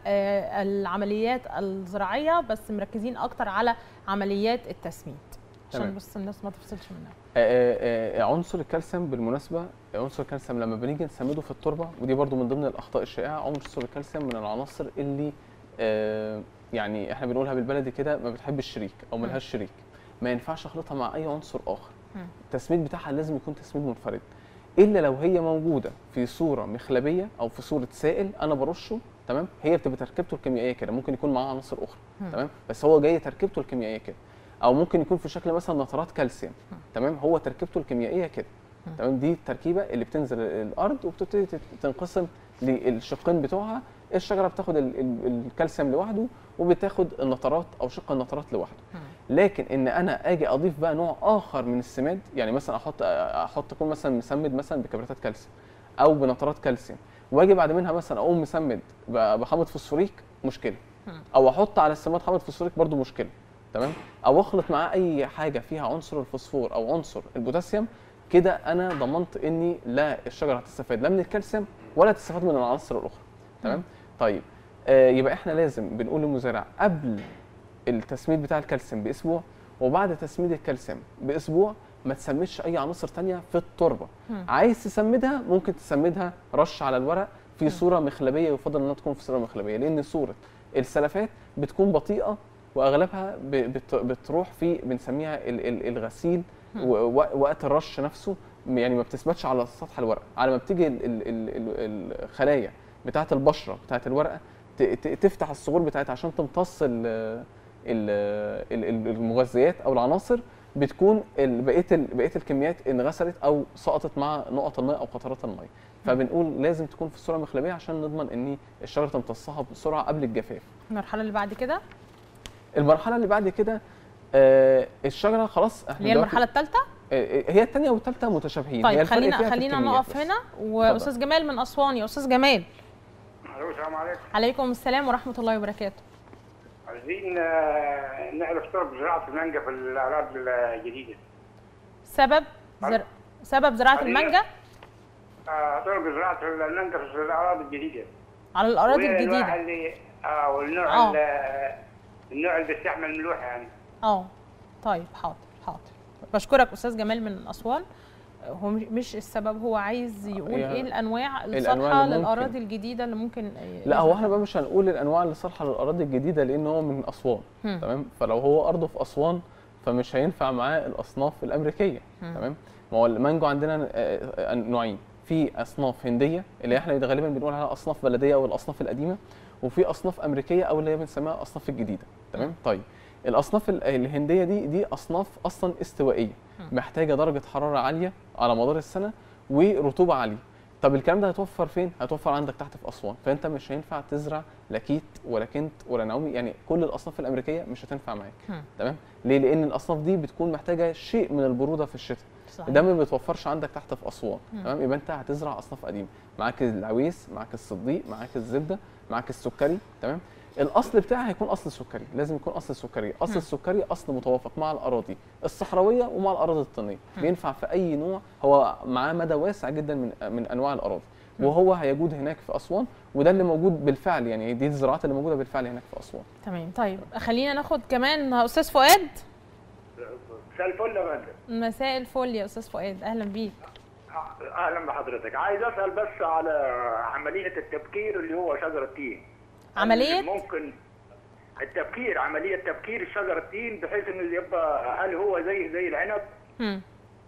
والعمليات الزراعيه بس مركزين اكتر على عمليات التسميد عشان تمام. بس الناس ما تفصلش منها آه، آه، آه، عنصر الكالسيوم بالمناسبه عنصر الكالسيوم لما بنيجي نسمده في التربه ودي برضو من ضمن الاخطاء الشائعه عنصر الكالسيوم من العناصر اللي آه، يعني احنا بنقولها بالبلدي كده ما بتحبش شريك او مم. ملهاش شريك ما ينفعش اخلطها مع اي عنصر اخر مم. التسميد بتاعها لازم يكون تسميد منفرد الا لو هي موجوده في صوره مخلبيه او في صوره سائل انا برشه تمام هي بتبقى تركيبته الكيميائيه كده ممكن يكون معاه عناصر اخرى مم. تمام بس هو جاي تركيبته الكيميائيه كده او ممكن يكون في شكل مثلا نترات كالسيوم مم. تمام هو تركيبته الكيميائيه كده مم. تمام دي التركيبه اللي بتنزل الارض وبتبتدي تت- تنقسم للشقين بتوعها الشجره بتاخد ال- ال- الكالسيوم لوحده وبتاخد النترات او شق النترات لوحده مم. لكن ان انا اجي اضيف بقى نوع اخر من السماد يعني مثلا احط احط اكون مثلا مسمد مثلا بكبريتات كالسيوم او بنترات كالسيوم واجي بعد منها مثلا اقوم مسمد ب- بحامض فوسفوريك مشكله مم. او احط على السماد حامض فوسفوريك برضو مشكله تمام او اخلط معاه اي حاجه فيها عنصر الفوسفور او عنصر البوتاسيوم كده انا ضمنت اني لا الشجره هتستفاد لا من الكالسيوم ولا تستفاد من العناصر الاخرى تمام طيب آه يبقى احنا لازم بنقول للمزارع قبل التسميد بتاع الكالسيوم باسبوع وبعد تسميد الكالسيوم باسبوع ما تسمدش اي عناصر تانية في التربه مم. عايز تسمدها ممكن تسمدها رش على الورق في صوره مخلبيه يفضل انها تكون في صوره مخلبيه لان صوره السلفات بتكون بطيئه واغلبها ب- بت- بتروح في بنسميها ال- ال- الغسيل ووقت الرش نفسه يعني ما بتثبتش على سطح الورقه على ما بتيجي ال- ال- ال- ال- الخلايا بتاعه البشره بتاعه الورقه ت- ت- تفتح الصغور بتاعتها عشان تمتص ال- ال- ال- ال- المغذيات او العناصر بتكون ال- بقيه ال- بقيه الكميات انغسلت او سقطت مع نقط الماء او قطرات الماء فبنقول لازم تكون في الصوره المخلبيه عشان نضمن ان الشجره تمتصها بسرعه قبل الجفاف المرحله اللي بعد كده المرحله اللي بعد كده آه الشجره خلاص احنا اللي هي دلوقتي- المرحله الثالثه آه، هي الثانيه والثالثه متشابهين هي طيب الفرق فيها خلينا في خلينا الكميات نقف بس. هنا واستاذ جمال من اسوان يا استاذ جمال الو السلام عليكم عليكم السلام ورحمه الله وبركاته عايزين آه، نعرف طرق زراعه المانجا في الاراضي الجديده سبب زر... سبب زراعه خلينا- المانجا آه، طرق زراعه المانجا في الاراضي الجديده على الاراضي وإيه الأنواع الجديده اللي اه والنوع آه. ال- النوع اللي بيستحمل ملوحه يعني اه طيب حاضر حاضر بشكرك استاذ جمال من اسوان هو مش- مش السبب هو عايز يقول هي ايه الانواع الأنواع الصالحه اللي ممكن. للاراضي الجديده اللي ممكن لا هو احنا بقى مش هنقول الانواع اللي صالحه للاراضي الجديده لان هو من اسوان هم. تمام فلو هو ارضه في اسوان فمش هينفع معاه الاصناف الامريكيه مم. تمام ما هو المانجو عندنا آه، آه، نوعين في اصناف هنديه اللي احنا غالبا بنقول عليها اصناف بلديه او الاصناف القديمه وفي اصناف امريكيه او اللي هي بنسميها اصناف الجديده تمام طيب الاصناف ال- الهنديه دي دي اصناف اصلا استوائيه محتاجه درجه حراره عاليه على مدار السنه ورطوبه عاليه طب الكلام ده هيتوفر فين؟ هيتوفر عندك تحت في اسوان، فانت مش هينفع تزرع لا كيت ولا كنت ولا نعومي يعني كل الاصناف الامريكيه مش هتنفع معاك، هم. تمام؟ ليه؟ لان الاصناف دي بتكون محتاجه شيء من البروده في الشتاء، صحيح. ده ما بيتوفرش عندك تحت في اسوان، مم. تمام؟ يبقى انت هتزرع اصناف قديمه، معاك العويس، معاك الصديق، معاك الزبده، معاك السكري، تمام؟ الاصل بتاعها هيكون اصل سكري، لازم يكون اصل سكري، اصل مم. السكري اصل متوافق مع الاراضي الصحراويه ومع الاراضي الطينيه، مم. بينفع في اي نوع هو معاه مدى واسع جدا من من انواع الاراضي. وهو هيجود هناك في اسوان وده اللي موجود بالفعل يعني دي الزراعات اللي موجوده بالفعل هناك في اسوان تمام طيب خلينا ناخد كمان استاذ فؤاد مساء الفل يا فندم مساء الفل يا استاذ فؤاد اهلا بيك اهلا بحضرتك عايز اسال بس على عمليه التبكير اللي هو شجر التين عمليه ممكن التبكير عمليه تبكير شجر التين بحيث انه يبقى هل هو زي زي العنب هم.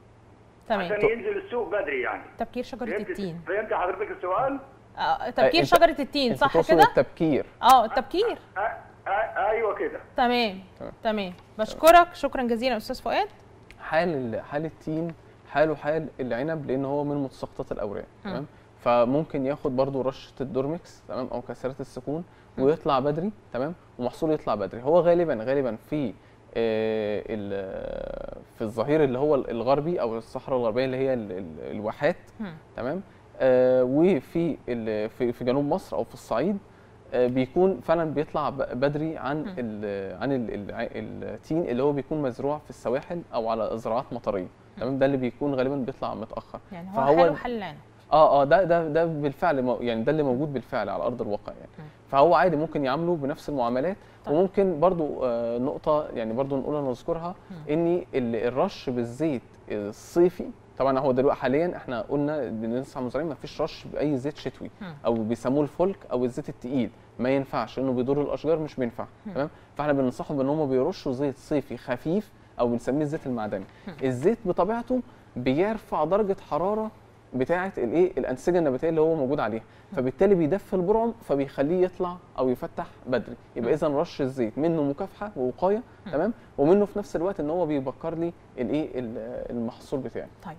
تمام عشان ينزل السوق بدري يعني تبكير شجره فهمت التين فهمت حضرتك السؤال؟ آه، تبكير أنت- شجره التين انت صح تقصد كده التبكير اه التبكير آ- آ- ايوه كده تمام تمام. تمام بشكرك شكرا جزيلا استاذ فؤاد حال ال- حال التين حاله حال العنب لان هو من متساقطات الاوراق مم. تمام فممكن ياخد برضو رشه الدورمكس تمام او كسرات السكون ويطلع بدري تمام ومحصول يطلع بدري هو غالبا غالبا في آه، ال- في الظهير اللي هو الغربي او الصحراء الغربيه اللي هي ال- ال- الواحات هم. تمام آه وفي ال- في في جنوب مصر او في الصعيد آه بيكون فعلا بيطلع ب- بدري عن مم. ال عن ال ال التين اللي هو بيكون مزروع في السواحل او على زراعات مطريه تمام ده اللي بيكون غالبا بيطلع متاخر يعني هو فهو- حاله حل العنب اه اه ده ده ده بالفعل مو- يعني ده اللي موجود بالفعل على ارض الواقع يعني مم. فهو عادي ممكن يعامله بنفس المعاملات طيب. وممكن برضو آه نقطه يعني برضو نقولها نذكرها مم. ان ال- الرش بالزيت الصيفي طبعا هو دلوقتي حاليا احنا قلنا بننصح المزارعين ما فيش رش باي زيت شتوي مم. او بيسموه الفولك او الزيت التقيل ما ينفعش لانه بيضر الاشجار مش بينفع مم. تمام فاحنا بننصحهم بان هم بيرشوا زيت صيفي خفيف او بنسميه الزيت المعدني مم. الزيت بطبيعته بيرفع درجه حراره بتاعه الايه الانسجه النباتيه اللي هو موجود عليها فبالتالي بيدفي البرعم فبيخليه يطلع او يفتح بدري يبقى اذا رش الزيت منه مكافحه ووقايه تمام ومنه في نفس الوقت ان هو بيبكر لي الايه ال- المحصول بتاعي طيب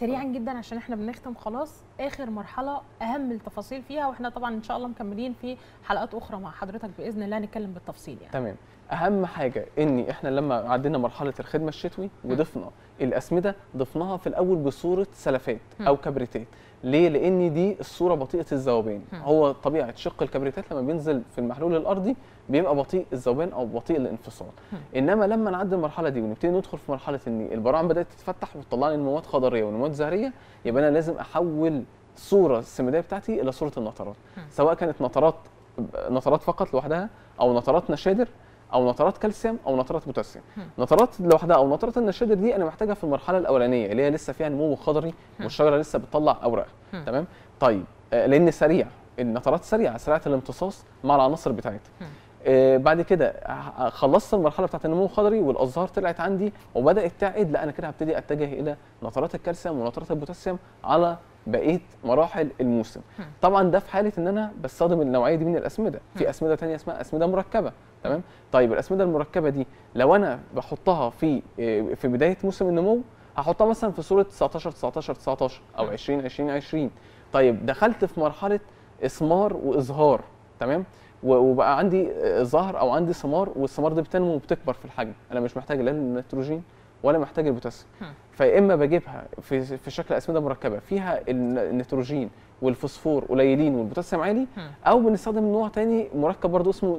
سريعا جدا عشان احنا بنختم خلاص اخر مرحله اهم التفاصيل فيها واحنا طبعا ان شاء الله مكملين في حلقات اخرى مع حضرتك باذن الله نتكلم بالتفصيل يعني تمام اهم حاجه ان احنا لما عدينا مرحله الخدمه الشتوي وضفنا الاسمده ضفناها في الاول بصوره سلفات مم. او كبريتات ليه لان دي الصوره بطيئه الذوبان مم. هو طبيعه شق الكبريتات لما بينزل في المحلول الارضي بيبقى بطيء الذوبان او بطيء الانفصال مم. انما لما نعدي المرحله دي ونبتدي ندخل في مرحله ان البراعم بدات تتفتح وتطلع لي مواد خضريه ومواد زهريه يبقى انا لازم احول الصوره السماديه بتاعتي الى صوره النطرات مم. سواء كانت نطرات نطرات فقط لوحدها او نطرات نشادر او نطرات كالسيوم او نطرات بوتاسيوم مم. نطرات لوحدها او نطرات النشادر دي انا محتاجها في المرحله الاولانيه اللي هي لسه فيها نمو خضري والشجره لسه بتطلع اوراق مم. تمام طيب آه، لان سريع النطرات سريعه سريعه الامتصاص مع العناصر بتاعتها مم. آه، بعد كده آه، خلصت المرحله بتاعت النمو الخضري والازهار طلعت عندي وبدات تعقد لا انا كده هبتدي اتجه الى نطرات الكالسيوم ونطرات البوتاسيوم على بقيه مراحل الموسم مم. طبعا ده في حاله ان انا بستخدم النوعيه دي من الاسمده في اسمده تانية اسمها اسمده مركبه تمام طيب الاسمده المركبه دي لو انا بحطها في آه، في بدايه موسم النمو هحطها مثلا في صوره 19 19 19 او 20 20 20 طيب دخلت في مرحله اثمار واظهار تمام و- وبقى عندي آه، زهر او عندي ثمار والثمار دي بتنمو وبتكبر في الحجم انا مش محتاج لا النيتروجين ولا محتاج البوتاسيوم هم. فيا اما بجيبها في في شكل اسمده مركبه فيها الن- النيتروجين والفوسفور قليلين والبوتاسيوم عالي هم. او بنستخدم نوع تاني مركب برضه اسمه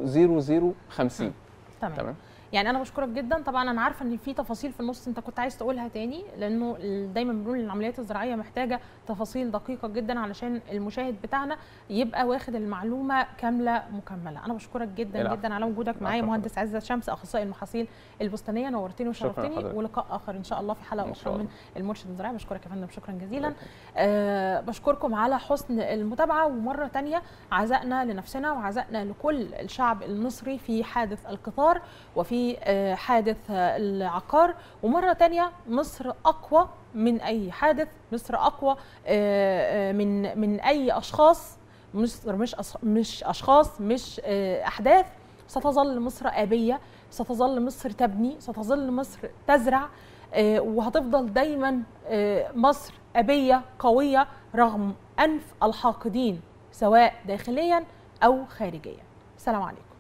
0050 تمام تمام يعني انا بشكرك جدا طبعا انا عارفه ان في تفاصيل في النص انت كنت عايز تقولها تاني لانه ال- دايما بنقول ان العمليات الزراعيه محتاجه تفاصيل دقيقه جدا علشان المشاهد بتاعنا يبقى واخد المعلومه كامله مكمله انا بشكرك جدا العفو. جدا على وجودك معايا العفو. مهندس عزت شمس اخصائي المحاصيل البستانيه نورتني شكراً وشرفتني لحضرتك. ولقاء اخر ان شاء الله في حلقه إن اخرى شاء من الله. المرشد الزراعي بشكرك يا فندم شكرا جزيلا الله يخليك. أه بشكركم على حسن المتابعة ومرة تانية عزائنا لنفسنا وعزائنا لكل الشعب المصري في حادث القطار وفي آه، حادث آه، العقار ومرة تانية مصر أقوى من أي حادث مصر أقوى آه، آه، من من أي أشخاص مصر مش أص- مش أشخاص مش آه، أحداث ستظل مصر آبية ستظل مصر تبني ستظل مصر تزرع آه، وهتفضل دايما آه، مصر أبية قوية رغم أنف الحاقدين سواء داخليا أو خارجيا السلام عليكم